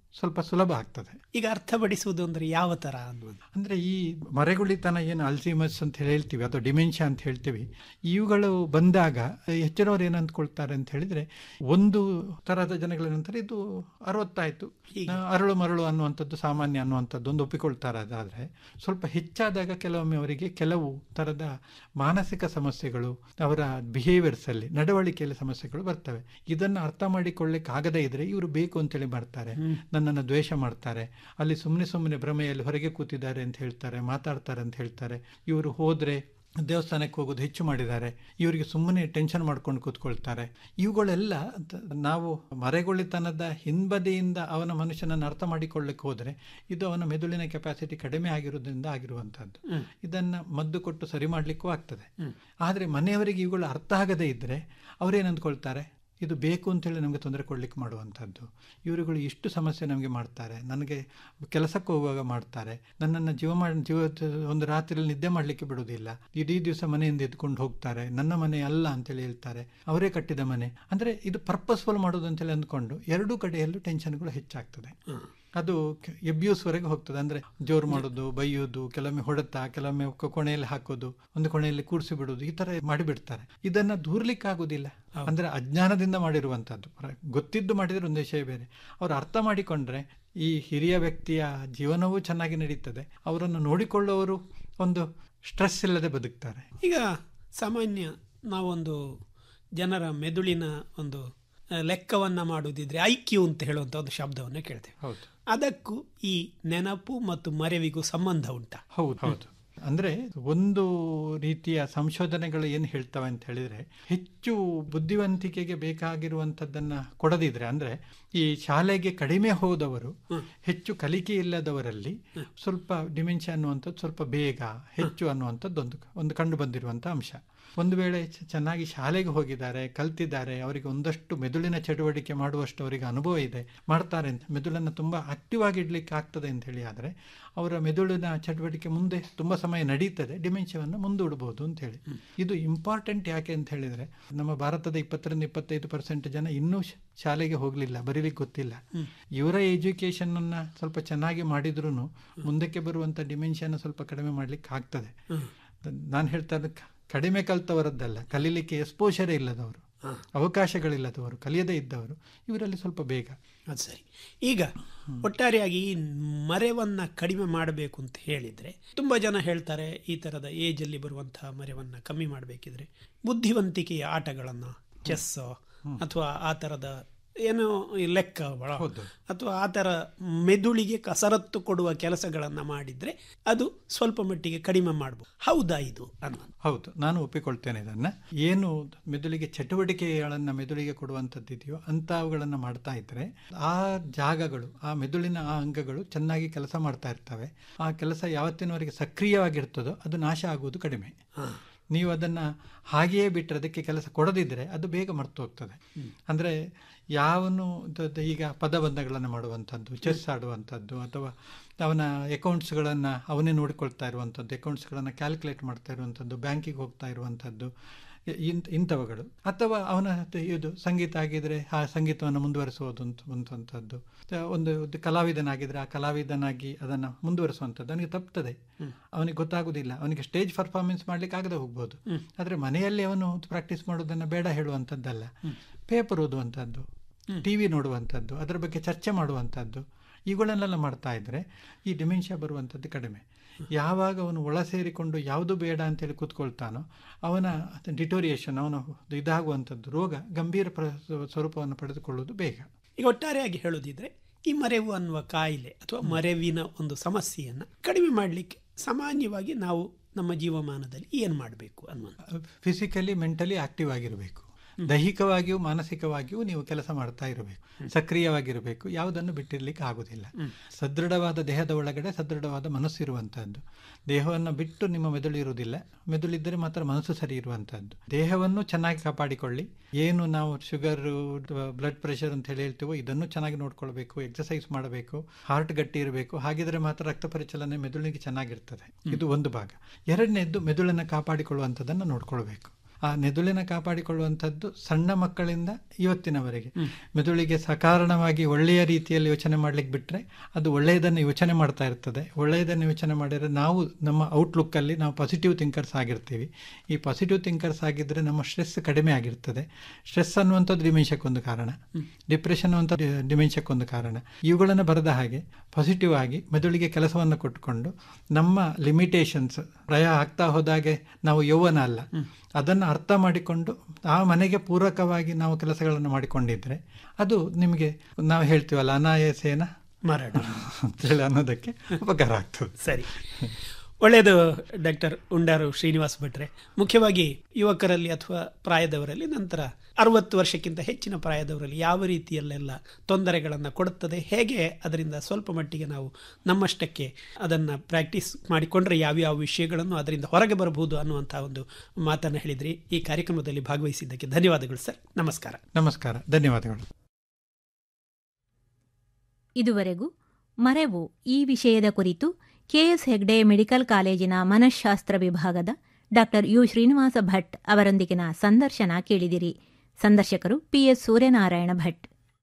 ಸ್ವಲ್ಪ ಸುಲಭ ಆಗ್ತದೆ ಈಗ ಅರ್ಥಪಡಿಸುವುದು ಅಂದ್ರೆ ಯಾವ ತರ ಅನ್ನೋದು ಅಂದರೆ ಈ ಮರೆಗುಳಿತನ ಏನು ಅಲ್ಸಿಮಸ್ ಅಂತ ಹೇಳಿ ಹೇಳ್ತೀವಿ ಅಥವಾ ಡಿಮೆನ್ಷಿಯಾ ಅಂತ ಹೇಳ್ತೀವಿ ಇವುಗಳು ಬಂದಾಗ ಹೆಚ್ಚಿನವ್ರು ಏನು ಅಂದ್ಕೊಳ್ತಾರೆ ಅಂತ ಹೇಳಿದ್ರೆ ಒಂದು ತರಹದ ಜನಗಳೇನಂತಾರೆ ಇದು ಅರವತ್ತಾಯ್ತು ನಾ ಅರಳು ಮರಳು ಅನ್ನುವಂಥದ್ದು ಸಾಮಾನ್ಯ ಅನ್ನುವಂಥದ್ದು ಒಂದು ಒಪ್ಪಿಕೊಳ್ತಾರೆ ಅದಾದರೆ ಸ್ವಲ್ಪ ಹೆಚ್ಚಾದಾಗ ಕೆಲವೊಮ್ಮೆ ಅವರಿಗೆ ಕೆಲವು ಥರದ ಮಾನಸಿಕ ಸಮಸ್ಯೆಗಳು ಅವರ ಬಿಹೇವಿಯರ್ಸ್ ಅಲ್ಲಿ ನಡವಳಿಕೆಯಲ್ಲಿ ಸಮಸ್ಯೆಗಳು ಬರ್ತವೆ ಇದನ್ನು ಅರ್ಥ ಮಾಡಿಕೊಳ್ಳಿಕ್ಕೆ ಆಗದೇ ಇದ್ರೆ ಇವರು ಬೇಕು ಅಂತೇಳಿ ಮಾಡ್ತಾರೆ ನನ್ನನ್ನು ದ್ವೇಷ ಮಾಡ್ತಾರೆ ಅಲ್ಲಿ ಸುಮ್ಮನೆ ಸುಮ್ಮನೆ ಭ್ರಮೆಯಲ್ಲಿ ಹೊರಗೆ ಕೂತಿದ್ದಾರೆ ಅಂತ ಹೇಳ್ತಾರೆ ಮಾತಾಡ್ತಾರೆ ಅಂತ ಹೇಳ್ತಾರೆ ಇವರು ಹೋದ್ರೆ ದೇವಸ್ಥಾನಕ್ಕೆ ಹೋಗೋದು ಹೆಚ್ಚು ಮಾಡಿದ್ದಾರೆ ಇವರಿಗೆ ಸುಮ್ಮನೆ ಟೆನ್ಷನ್ ಮಾಡ್ಕೊಂಡು ಕೂತ್ಕೊಳ್ತಾರೆ ಇವುಗಳೆಲ್ಲ ತ- ನಾವು ಮರೆಗೊಳ್ಳಿತನದ ಹಿಂಬದಿಯಿಂದ ಅವನ ಮನುಷ್ಯನನ್ನು ಅರ್ಥ ಮಾಡಿಕೊಳ್ಳಕ್ಕೆ ಹೋದರೆ ಇದು ಅವನ ಮೆದುಳಿನ ಕೆಪಾಸಿಟಿ ಕಡಿಮೆ ಆಗಿರೋದ್ರಿಂದ ಆಗಿರುವಂಥದ್ದು ಇದನ್ನು ಮದ್ದು ಕೊಟ್ಟು ಸರಿ ಮಾಡಲಿಕ್ಕೂ ಆಗ್ತದೆ ಆದರೆ ಮನೆಯವರಿಗೆ ಇವುಗಳು ಅರ್ಥ ಆಗದೇ ಇದ್ದರೆ ಅವರೇನು ಅಂದ್ಕೊಳ್ತಾರೆ ಇದು ಬೇಕು ಅಂತೇಳಿ ನಮಗೆ ತೊಂದರೆ ಕೊಡ್ಲಿಕ್ಕೆ ಮಾಡುವಂಥದ್ದು ಇವರುಗಳು ಇಷ್ಟು ಸಮಸ್ಯೆ ನಮಗೆ ಮಾಡ್ತಾರೆ ನನಗೆ ಕೆಲಸಕ್ಕೆ ಹೋಗುವಾಗ ಮಾಡ್ತಾರೆ ನನ್ನನ್ನು ಜೀವ ಮಾಡಿ ಜೀವ ಒಂದು ರಾತ್ರಿಯಲ್ಲಿ ನಿದ್ದೆ ಮಾಡಲಿಕ್ಕೆ ಬಿಡುವುದಿಲ್ಲ ಇಡೀ ದಿವಸ ಮನೆಯಿಂದ ಎದ್ಕೊಂಡು ಹೋಗ್ತಾರೆ ನನ್ನ ಮನೆ ಅಲ್ಲ ಅಂತೇಳಿ ಹೇಳ್ತಾರೆ ಅವರೇ ಕಟ್ಟಿದ ಮನೆ ಅಂದರೆ ಇದು ಪರ್ಪಸ್ಫುಲ್ ಮಾಡೋದು ಅಂತೇಳಿ ಅಂದ್ಕೊಂಡು ಎರಡೂ ಕಡೆಯಲ್ಲೂ ಟೆನ್ಷನ್ಗಳು ಹೆಚ್ಚಾಗ್ತದೆ ಅದು ಎಬ್ಯೂಸ್ವರೆಗೆ ಹೋಗ್ತದೆ ಅಂದ್ರೆ ಜೋರು ಮಾಡೋದು ಬೈಯೋದು ಕೆಲವೊಮ್ಮೆ ಹೊಡೆತ ಕೆಲವೊಮ್ಮೆ ಕ- ಕೊನೆಯಲ್ಲಿ ಹಾಕೋದು ಒಂದು ಕೊನೆಯಲ್ಲಿ ಕೂಡಿಸಿ ಬಿಡುವುದು ಈ ತರ ಮಾಡಿಬಿಡ್ತಾರೆ ಇದನ್ನ ದೂರ್ಲಿಕ್ಕೆ ಆಗುದಿಲ್ಲ ಅಂದ್ರೆ ಅಜ್ಞಾನದಿಂದ ಮಾಡಿರುವಂತದ್ದು ಪ್ರ- ಗೊತ್ತಿದ್ದು ಮಾಡಿದ್ರೆ ಒಂದು ವಿಷಯ ಬೇರೆ ಅವ್ರು ಅರ್ಥ ಮಾಡಿಕೊಂಡ್ರೆ ಈ ಹಿರಿಯ ವ್ಯಕ್ತಿಯ ಜೀವನವೂ ಚೆನ್ನಾಗಿ ನಡೀತದೆ ಅವರನ್ನು ನೋಡಿಕೊಳ್ಳುವವರು ಒಂದು ಸ್ಟ್ರೆಸ್ ಇಲ್ಲದೆ ಬದುಕ್ತಾರೆ ಈಗ ಸಾಮಾನ್ಯ ನಾವೊಂದು ಜನರ ಮೆದುಳಿನ ಒಂದು ಆ, ಲೆಕ್ಕವನ್ನ ಮಾಡುವುದಿದ್ರೆ ಐ ಕ್ಯೂ ಅಂತ ಹೇಳುವಂತ ಒಂದು ಶಬ್ದವನ್ನು ಕೇಳ್ತೇವೆ ಹೌದು ಅದಕ್ಕೂ ಈ ನೆನಪು ಮತ್ತು ಮರೆವಿಗೂ ಸಂಬಂಧ ಉಂಟಾ ಹೌದು ಹೌದು ಅಂದ್ರೆ ಒಂದು ರೀತಿಯ ಸಂಶೋಧನೆಗಳು ಏನು ಹೇಳ್ತವೆ ಅಂತ ಹೇಳಿದ್ರೆ ಹೆಚ್ಚು ಬುದ್ಧಿವಂತಿಕೆಗೆ ಬೇಕಾಗಿರುವಂಥದ್ದನ್ನ ಕೊಡದಿದ್ರೆ ಅಂದ್ರೆ ಈ ಶಾಲೆಗೆ ಕಡಿಮೆ ಹೋದವರು ಹೆಚ್ಚು ಕಲಿಕೆ ಇಲ್ಲದವರಲ್ಲಿ ಸ್ವಲ್ಪ ಡಿಮೆನ್ಷಿಯಾ ಅನ್ನುವಂಥದ್ದು ಸ್ವಲ್ಪ ಬೇಗ ಹೆಚ್ಚು ಅನ್ನುವಂಥದ್ದು ಒಂದು ಒಂದು ಕಂಡು ಬಂದಿರುವಂಥ ಅಂಶ ಒಂದು ವೇಳೆ ಚ- ಚೆನ್ನಾಗಿ ಶಾಲೆಗೆ ಹೋಗಿದ್ದಾರೆ ಕಲ್ತಿದ್ದಾರೆ ಅವರಿಗೆ ಒಂದಷ್ಟು ಮೆದುಳಿನ ಚಟುವಟಿಕೆ ಮಾಡುವಷ್ಟು ಅವರಿಗೆ ಅನುಭವ ಇದೆ ಮಾಡ್ತಾರೆ ಅಂತ ಮೆದುಳನ್ನು ತುಂಬ ಆಕ್ಟಿವ್ ಆಗಿ ಇಡ್ಲಿಕ್ಕೆ ಆಗ್ತದೆ ಅಂತ ಹೇಳಿ ಆದರೆ ಅವರ ಮೆದುಳಿನ ಚಟುವಟಿಕೆ ಮುಂದೆ ತುಂಬ ಸಮಯ ನಡೀತದೆ ಡಿಮೆನ್ಷಿಯಾವನ್ನು ಮುಂದೂಡಬಹುದು ಅಂತ ಹೇಳಿ ಇದು ಇಂಪಾರ್ಟೆಂಟ್ ಯಾಕೆ ಅಂತ ಹೇಳಿದರೆ ನಮ್ಮ ಭಾರತದ ಇಪ್ಪತ್ತರಿಂದ ಇಪ್ಪತ್ತೈದು ಪರ್ಸೆಂಟ್ ಜನ ಇನ್ನೂ ಶ- ಶಾಲೆಗೆ ಹೋಗಲಿಲ್ಲ ಬರೀಲಿಕ್ಕೆ ಗೊತ್ತಿಲ್ಲ ಇವರ ಎಜುಕೇಶನ್ ಅನ್ನ ಸ್ವಲ್ಪ ಚೆನ್ನಾಗಿ ಮಾಡಿದ್ರೂ ಮುಂದಕ್ಕೆ ಬರುವಂಥ ಡಿಮೆನ್ಷಿಯಾನ ಸ್ವಲ್ಪ ಕಡಿಮೆ ಮಾಡ್ಲಿಕ್ಕೆ ಆಗ್ತದೆ ನಾನು ಹೇಳ್ತಾ ಇರೋದು ಕ- ಕಡಿಮೆ ಕಲ್ತವರದ್ದಲ್ಲ ಕಲೀಲಿಕ್ಕೆ ಎಕ್ಸ್ಪೋಷರೇ ಇಲ್ಲದವರು ಅವಕಾಶಗಳಿಲ್ಲದವರು ಕಲಿಯದೇ ಇದ್ದವರು ಇವರಲ್ಲಿ ಸ್ವಲ್ಪ ಬೇಗ ಅದು ಸರಿ ಈಗ ಒಟ್ಟಾರೆಯಾಗಿ ಈ ಮರೆವನ್ನ ಕಡಿಮೆ ಮಾಡಬೇಕು ಅಂತ ಹೇಳಿದ್ರೆ ತುಂಬಾ ಜನ ಹೇಳ್ತಾರೆ ಈ ತರದ ಏಜ್ ಅಲ್ಲಿ ಬರುವಂತಹ ಮರೆವನ್ನ ಕಮ್ಮಿ ಮಾಡಬೇಕಿದ್ರೆ ಬುದ್ಧಿವಂತಿಕೆಯ ಆಟಗಳನ್ನ ಚೆಸ್ ಅಥವಾ ಆ ತರದ ಏನೋ ಈ ಲೆಕ್ಕ ಒಳ ಅಥವಾ ಆ ಥರ ಮೆದುಳಿಗೆ ಕಸರತ್ತು ಕೊಡುವ ಕೆಲಸಗಳನ್ನ ಮಾಡಿದ್ರೆ ಅದು ಸ್ವಲ್ಪ ಮಟ್ಟಿಗೆ ಕಡಿಮೆ ಮಾಡ್ಬೋದು ಹೌದಾ ಇದು ಅನ್ನೋದು ಹೌದು ನಾನು ಒಪ್ಪಿಕೊಳ್ತೇನೆ ಇದನ್ನ ಏನು ಮೆದುಳಿಗೆ ಚಟುವಟಿಕೆಗಳನ್ನ ಮೆದುಳಿಗೆ ಕೊಡುವಂಥದ್ದು ಇದೆಯೋ ಅಂಥವುಗಳನ್ನು ಮಾಡ್ತಾ ಇದ್ರೆ ಆ ಜಾಗಗಳು ಆ ಮೆದುಳಿನ ಆ ಅಂಗಗಳು ಚೆನ್ನಾಗಿ ಕೆಲಸ ಮಾಡ್ತಾ ಇರ್ತವೆ ಆ ಕೆಲಸ ಯಾವತ್ತಿನವರೆಗೆ ಸಕ್ರಿಯವಾಗಿರ್ತದೋ ಅದು ನಾಶ ಆಗುವುದು ಕಡಿಮೆ ನೀವು ಅದನ್ನ ಹಾಗೆಯೇ ಬಿಟ್ಟರೆ ಅದಕ್ಕೆ ಕೆಲಸ ಕೊಡದಿದ್ರೆ ಅದು ಬೇಗ ಮರ್ತು ಹೋಗ್ತದೆ ಅಂದ್ರೆ ಯಾವನು ದ- ದ- ಈಗ ಪದಬಂಧಗಳನ್ನು ಮಾಡುವಂಥದ್ದು ಚೆಸ್ ಆಡುವಂಥದ್ದು ಅಥವಾ ಅವನ ಅಕೌಂಟ್ಸ್ಗಳನ್ನು ಅವನೇ ನೋಡಿಕೊಳ್ತಾ ಇರುವಂಥದ್ದು ಅಕೌಂಟ್ಸ್ಗಳನ್ನು ಕ್ಯಾಲ್ಕುಲೇಟ್ ಮಾಡ್ತಾ ಇರುವಂಥದ್ದು ಬ್ಯಾಂಕಿಗೆ ಹೋಗ್ತಾ ಇರುವಂಥದ್ದು ಇ- ಇಂಥ ಇಂಥವುಗಳು ಅಥವಾ ಅವನ ತ- ಇದು ಸಂಗೀತ ಆಗಿದ್ರೆ ಆ ಸಂಗೀತವನ್ನು ಮುಂದುವರಿಸುವುದು ಅಂಥದ್ದು ಒಂದು ಒಂದು ಕಲಾವಿದನಾಗಿದ್ರೆ ಆ ಕಲಾವಿದನಾಗಿ ಅದನ್ನು ಮುಂದುವರಿಸುವಂಥದ್ದು ಅವನಿಗೆ ತಪ್ತದೆ ಅವನಿಗೆ ಗೊತ್ತಾಗುದಿಲ್ಲ ಅವನಿಗೆ ಸ್ಟೇಜ್ ಪರ್ಫಾರ್ಮೆನ್ಸ್ ಮಾಡ್ಲಿಕ್ಕೆ ಆಗದೆ ಹೋಗ್ಬೋದು ಆದರೆ ಮನೆಯಲ್ಲಿ ಅವನು ಪ್ರಾಕ್ಟೀಸ್ ಮಾಡೋದನ್ನು ಬೇಡ ಹೇಳುವಂಥದ್ದಲ್ಲ ಪೇಪರ್ ಓದುವಂಥದ್ದು ಟಿ ವಿ ನೋಡುವಂಥದ್ದು ಅದರ ಬಗ್ಗೆ ಚರ್ಚೆ ಮಾಡುವಂಥದ್ದು ಇವುಗಳನ್ನೆಲ್ಲ ಮಾಡ್ತಾ ಇದ್ರೆ ಈ ಡಿಮೆನ್ಷಿಯಾ ಬರುವಂಥದ್ದು ಕಡಿಮೆ ಯಾವಾಗ ಅವನು ಒಳ ಸೇರಿಕೊಂಡು ಯಾವುದು ಬೇಡ ಅಂತೇಳಿ ಕೂತ್ಕೊಳ್ತಾನೋ ಅವನ ಡಿಟೋರಿಯೇಷನ್ ಅವನ ಇದಾಗುವಂಥದ್ದು ರೋಗ ಗಂಭೀರ ಪ್ರ ಸ್ವರೂಪವನ್ನು ಪಡೆದುಕೊಳ್ಳುವುದು ಬೇಗ ಈಗ ಒಟ್ಟಾರೆಯಾಗಿ ಹೇಳೋದಿದ್ರೆ ಈ ಮರೆವು ಅನ್ನುವ ಕಾಯಿಲೆ ಅಥವಾ ಮರೆವಿನ ಒಂದು ಸಮಸ್ಯೆಯನ್ನ ಕಡಿಮೆ ಮಾಡಲಿಕ್ಕೆ ಸಾಮಾನ್ಯವಾಗಿ ನಾವು ನಮ್ಮ ಜೀವಮಾನದಲ್ಲಿ ಏನು ಮಾಡಬೇಕು ಅನ್ನುವಂಥ ಫಿಸಿಕಲಿ ಮೆಂಟಲಿ ಆಕ್ಟಿವ್ ಆಗಿರಬೇಕು ದೈಹಿಕವಾಗಿಯೂ ಮಾನಸಿಕವಾಗಿಯೂ ನೀವು ಕೆಲಸ ಮಾಡ್ತಾ ಇರಬೇಕು ಸಕ್ರಿಯವಾಗಿರಬೇಕು ಯಾವುದನ್ನು ಬಿಟ್ಟಿರ್ಲಿಕ್ಕೆ ಆಗುದಿಲ್ಲ ಸದೃಢವಾದ ದೇಹದ ಒಳಗಡೆ ಸದೃಢವಾದ ಮನಸ್ಸು ಇರುವಂತಹದ್ದು ದೇಹವನ್ನು ಬಿಟ್ಟು ನಿಮ್ಮ ಮೆದುಳು ಇರುವುದಿಲ್ಲ ಮೆದುಳಿದ್ದರೆ ಮಾತ್ರ ಮನಸ್ಸು ಸರಿ ಇರುವಂತಹದ್ದು ದೇಹವನ್ನು ಚೆನ್ನಾಗಿ ಕಾಪಾಡಿಕೊಳ್ಳಿ ಏನು ನಾವು ಶುಗರ್ ಬ್ಲಡ್ ಪ್ರೆಷರ್ ಅಂತ ಹೇಳಿ ಹೇಳ್ತೀವೋ ಇದನ್ನು ಚೆನ್ನಾಗಿ ನೋಡ್ಕೊಳ್ಬೇಕು ಎಕ್ಸಸೈಸ್ ಮಾಡಬೇಕು ಹಾರ್ಟ್ ಗಟ್ಟಿ ಇರಬೇಕು ಹಾಗಿದ್ರೆ ಮಾತ್ರ ರಕ್ತ ಪರಿಚಲನೆ ಮೆದುಳಿಗೆ ಚೆನ್ನಾಗಿರ್ತದೆ ಇದು ಒಂದು ಭಾಗ ಎರಡನೇದ್ದು ಮೆದುಳನ್ನು ಕಾಪಾಡಿಕೊಳ್ಳುವಂಥದ್ದನ್ನು ನೋಡ್ಕೊಳ್ಬೇಕು ಆ ಮೆದುಳಿನ ಕಾಪಾಡಿಕೊಳ್ಳುವಂಥದ್ದು ಸಣ್ಣ ಮಕ್ಕಳಿಂದ ಇವತ್ತಿನವರೆಗೆ ಮೆದುಳಿಗೆ ಸಕಾರಣವಾಗಿ ಒಳ್ಳೆಯ ರೀತಿಯಲ್ಲಿ ಯೋಚನೆ ಮಾಡ್ಲಿಕ್ಕೆ ಬಿಟ್ರೆ ಅದು ಒಳ್ಳೆಯದನ್ನು ಯೋಚನೆ ಮಾಡ್ತಾ ಇರ್ತದೆ ಒಳ್ಳೆಯದನ್ನು ಯೋಚನೆ ಮಾಡಿದರೆ ನಾವು ನಮ್ಮ ಔಟ್ಲುಕ್ಕಲ್ಲಿ ನಾವು ಪಾಸಿಟಿವ್ ಥಿಂಕರ್ಸ್ ಆಗಿರ್ತೀವಿ ಈ ಪಾಸಿಟಿವ್ ಥಿಂಕರ್ಸ್ ಆಗಿದ್ದರೆ ನಮ್ಮ ಸ್ಟ್ರೆಸ್ ಕಡಿಮೆ ಆಗಿರ್ತದೆ ಸ್ಟ್ರೆಸ್ ಅನ್ನುವಂಥದ್ದು ಡಿಮೆನ್ಷಕ್ಕೊಂದು ಕಾರಣ ಡಿಪ್ರೆಷನ್ ಅಂತ ಡಿಮೆನ್ಷಕ್ಕೊಂದು ಕಾರಣ ಇವುಗಳನ್ನು ಬರದ ಹಾಗೆ ಪಾಸಿಟಿವ್ ಆಗಿ ಮೆದುಳಿಗೆ ಕೆಲಸವನ್ನು ಕೊಟ್ಟುಕೊಂಡು ನಮ್ಮ ಲಿಮಿಟೇಷನ್ಸ್ ಪ್ರಯ ಆಗ್ತಾ ಹೋದಾಗೆ ನಾವು ಯೌವನ ಅಲ್ಲ ಅದನ್ನು ಅರ್ಥ ಮಾಡಿಕೊಂಡು ಆ ಮನೆಗೆ ಪೂರಕವಾಗಿ ನಾವು ಕೆಲಸಗಳನ್ನು ಮಾಡಿಕೊಂಡಿದ್ರೆ ಅದು ನಿಮಗೆ ನಾವು ಹೇಳ್ತೀವಲ್ಲ ಅನಾಯಾಸೇನ ಮರಣ ಅಂತೇಳಿ ಅನ್ನೋದಕ್ಕೆ ಉಪಕಾರ ಆಗ್ತದೆ ಸರಿ ಒಳ್ಳೆಯದು ಡಾಕ್ಟರ್ ಉಂಡಾರು ಶ್ರೀನಿವಾಸ್ ಭಟ್ರೆ ಮುಖ್ಯವಾಗಿ ಯುವಕರಲ್ಲಿ ಅಥವಾ ಪ್ರಾಯದವರಲ್ಲಿ ನಂತರ ಅರವತ್ತು ವರ್ಷಕ್ಕಿಂತ ಹೆಚ್ಚಿನ ಪ್ರಾಯದವರಲ್ಲಿ ಯಾವ ರೀತಿಯಲ್ಲೆಲ್ಲ ತೊಂದರೆಗಳನ್ನು ಕೊಡುತ್ತದೆ ಹೇಗೆ ಅದರಿಂದ ಸ್ವಲ್ಪ ಮಟ್ಟಿಗೆ ನಾವು ನಮ್ಮಷ್ಟಕ್ಕೆ ಅದನ್ನು ಪ್ರಾಕ್ಟೀಸ್ ಮಾಡಿಕೊಂಡ್ರೆ ಯಾವ್ಯಾವ ವಿಷಯಗಳನ್ನು ಅದರಿಂದ ಹೊರಗೆ ಬರಬಹುದು ಅನ್ನುವಂಥ ಒಂದು ಮಾತನ್ನು ಹೇಳಿದ್ರಿ ಈ ಕಾರ್ಯಕ್ರಮದಲ್ಲಿ ಭಾಗವಹಿಸಿದ್ದಕ್ಕೆ ಧನ್ಯವಾದಗಳು ಸರ್ ನಮಸ್ಕಾರ ನಮಸ್ಕಾರ ಧನ್ಯವಾದಗಳು ಇದುವರೆಗೂ ಮರೆವು ಈ ವಿಷಯದ ಕುರಿತು ಕೆಎಸ್ ಹೆಗ್ಡೆ ಮೆಡಿಕಲ್ ಕಾಲೇಜಿನ ಮನಃಶಾಸ್ತ್ರ ವಿಭಾಗದ ಡಾಕ್ಟರ್ ಯು ಶ್ರೀನಿವಾಸ ಭಟ್ ಅವರೊಂದಿಗಿನ ಸಂದರ್ಶನ ಕೇಳಿದಿರಿ ಸಂದರ್ಶಕರು ಪಿಎಸ್ ಸೂರ್ಯನಾರಾಯಣ ಭಟ್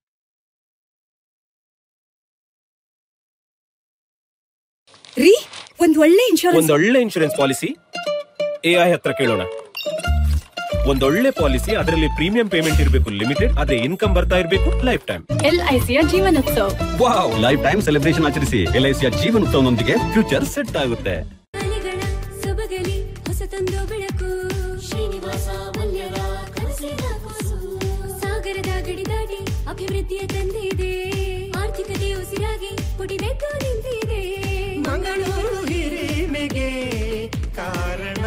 ರೀ ಒಂದ್ ಒಳ್ಳೆ ಇನ್ಶೂರೆನ್ಸ್ ಒಂದೊಳ್ಳೆ ಇನ್ಶೂರೆನ್ಸ್ ಪಾಲಿಸಿ ಎಐ ಹತ್ರ ಕೇಳೋಣ ಒಂದೊಳ್ಳೆ ಪಾಲಿಸಿ ಅದರಲ್ಲಿ ಪ್ರೀಮಿಯಂ ಪೇಮೆಂಟ್ ಇರಬೇಕು ಲಿಮಿಟೆಡ್ ಅದೇ ಇನ್ಕಮ್ ಬರ್ತಾ ಇರಬೇಕು ಲೈಫ್ ಟೈಮ್ ಎಲ್ಐಸಿಯ Jeevan Utsav wow lifetime celebration ಆಚರಿಸಿ ಎಲ್ಐಸಿಯ ಜೀವನೋತ್ಸವನೊಂದಿಗೆ ಫ್ಯೂಚರ್ ಸೆಟ್ ಆಗುತ್ತೆ ಸೊಬಗಲಿ ಹೊಸತೊಂದು ಬೆಳಕು ಶ್ರೀನಿವಾಸ ಮಲ್ಯರ ಕನಸಿನ ಕೂಸು ಸಾಗರದ ಗಡಿ ದಾಟಿ ಅಭಿವೃದ್ಧಿಯ ತಂದಿದೆ ಆರ್ಥಿಕತೆ ಉಸಿರಾಗಿ ಪುಟಿದೆದ್ದು ನಿಂತಿದೆ ಮಂಗಳೂರು ಹಿರಿಮೆಗೆ ಕಾರಣ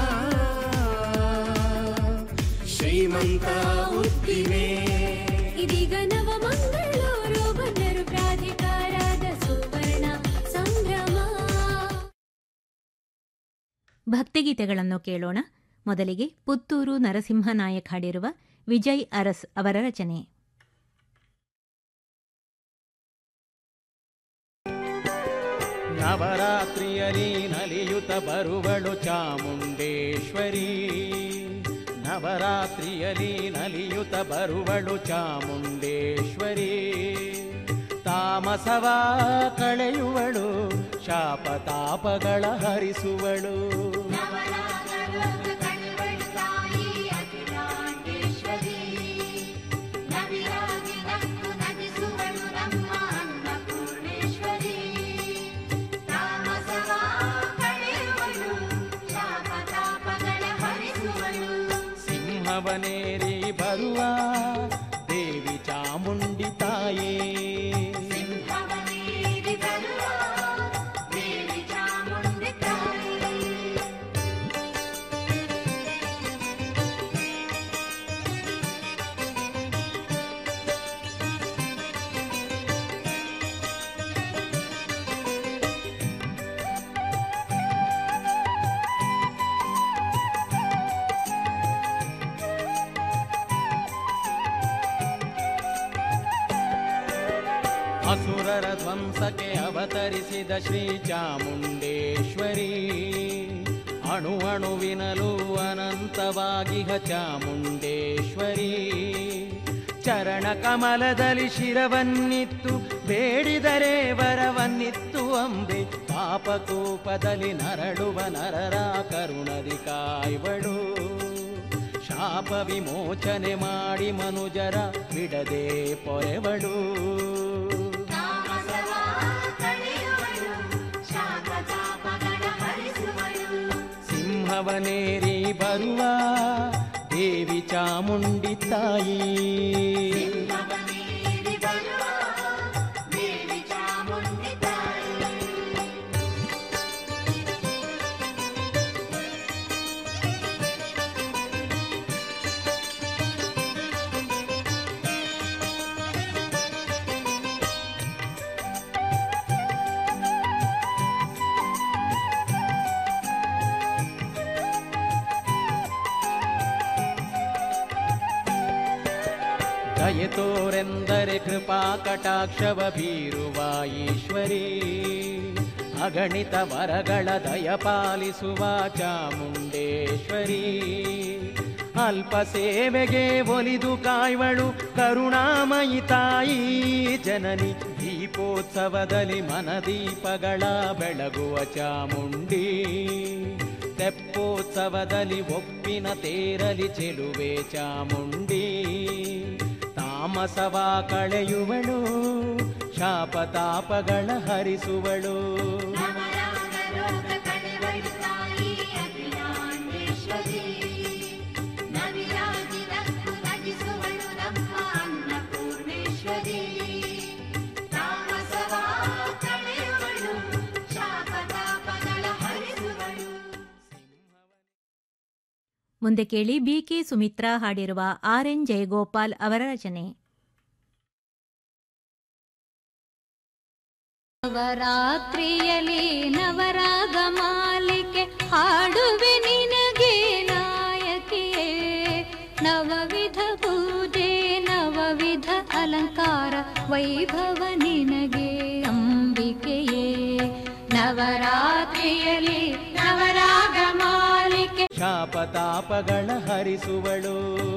ಶ್ರೀಮಂತ ಉದ್ದಿಮೆ ಇದೀಗ ನವ ಮಂಗಳೂರು ಬಂದರು ಪ್ರಾಧಿಕಾರದ ಸುವರ್ಣ ಸಂಭ್ರಮ ಭಕ್ತಿಗೀತೆಗಳನ್ನು ಕೇಳೋಣ ಮೊದಲಿಗೆ ಪುತ್ತೂರು ನರಸಿಂಹನಾಯಕ್ ಹಾಡಿರುವ ವಿಜಯ್ ಅರಸ್ ಅವರ ರಚನೆ ನವರಾತ್ರಿಯಲಿ ನಲಿಯುತ ಬರುವಳು ಚಾಮುಂಡೇಶ್ವರಿ ನವರಾತ್ರಿಯಲಿ ನಲಿಯುತ ಬರುವಳು ಚಾಮುಂಡೇಶ್ವರಿ ತಾಮಸವ ಕಳೆಯುವಳು ಶಾಪ ತಾಪಗಳ ಹರಿಸುವಳು ಸಿಂಹವನೇರಿ ಬರುವ ದೇವಿ ಚಾಮುಂಡಿ ತಾಯೇ ಅಸುರರ ಧ್ವಂಸಕ್ಕೆ ಅವತರಿಸಿದ ಶ್ರೀ ಚಾಮುಂಡೇಶ್ವರಿ ಅಣು ಅಣುವಿನಲು ಅನಂತವಾಗಿಹ ಚಾಮುಂಡೇಶ್ವರಿ ಚರಣ ಕಮಲದಲ್ಲಿ ಶಿರವನ್ನಿತ್ತು ಬೇಡಿದರೆ ವರವನ್ನಿತ್ತು ಅಂಬೆ ಪಾಪಕೂಪದಲ್ಲಿ ನರಳುವ ನರರ ಕರುಣದಿ ಕಾಯ್ವಳು ಶಾಪ ವಿಮೋಚನೆ ಮಾಡಿ ಮನುಜರ ಬಿಡದೆ ಪೊರೆವಳು ಸಿಂಹವನೇರಿ ಬರುವ ದೇವಿ ಚಾಮುಂಡಿ ತಾಯಿ ದಯೆ ತೋರೆಂದರೆ ಕೃಪಾ ಕಟಾಕ್ಷವ ಬೀರುವ ಈಶ್ವರಿ ಅಗಣಿತ ವರಗಳ ದಯ ಪಾಲಿಸುವ ಚಾಮುಂಡೇಶ್ವರಿ ಅಲ್ಪ ಸೇವೆಗೆ ಒಲಿದು ಕಾಯ್ವಳು ಕರುಣಾಮಯಿ ತಾಯಿ ಜನನಿ ದೀಪೋತ್ಸವದಲ್ಲಿ ಮನದೀಪಗಳ ಬೆಳಗುವ ಚಾಮುಂಡಿ ತೆಪ್ಪೋತ್ಸವದಲ್ಲಿ ಒಪ್ಪಿನ ತೇರಲಿ ಚೆಲುವೆ ಚಾಮುಂಡಿ ತಾಮಸವ ಕಳೆಯುವಳು ಶಾಪತಾಪಗಳ ಹರಿಸುವಳು ಮುಂದೆ ಕೇಳಿ ಬಿಕೆ ಸುಮಿತ್ರಾ ಹಾಡಿರುವ ಆರ್ ಎನ್ ಜಯಗೋಪಾಲ್ ಅವರ ರಚನೆ ನವರಾತ್ರಿಯಲಿ ನವರಾಗ ಮಾಲಿಕೆ ಹಾಡುವೆ ನಿನಗೆ ನಾಯಕಿಯೇ ನವವಿಧ ಪೂಜೆ ನವವಿಧ ಅಲಂಕಾರ ವೈಭವ ನಿನಗೆ ಅಂಬಿಕೆಯೇ ನವರಾತ್ರಿಯಲಿ ನವರಾಗ ಮಾಲಿಕೆ ಶಾಪತಾಪಗಳ ಹರಿಸುವಳು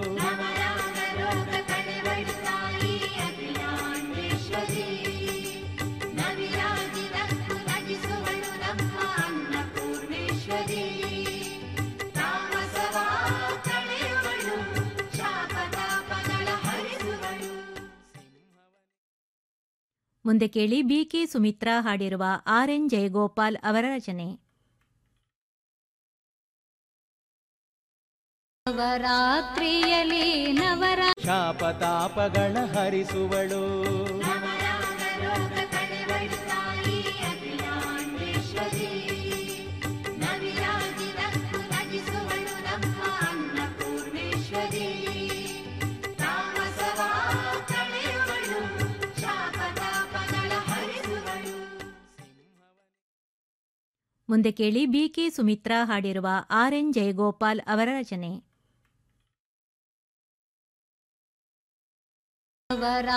ಮುಂದೆ ಕೇಳಿ ಬಿಕೆ ಸುಮಿತ್ರಾ ಹಾಡಿರುವ ಆರ್ ಎನ್ ಜಯಗೋಪಾಲ್ ಅವರ ರಚನೆ ನವರಾತ್ರಿಯಲಿ ನವರ ಶಾಪತಾಪಗಳ ಹರಿಸುವಳು ಮುಂದೆ ಕೇಳಿ ಬಿಕೆ ಸುಮಿತ್ರಾ ಹಾಡಿರುವ ಆರ್ ಎನ್ ಜಯಗೋಪಾಲ್ ಅವರ ರಚನೆ ನವರ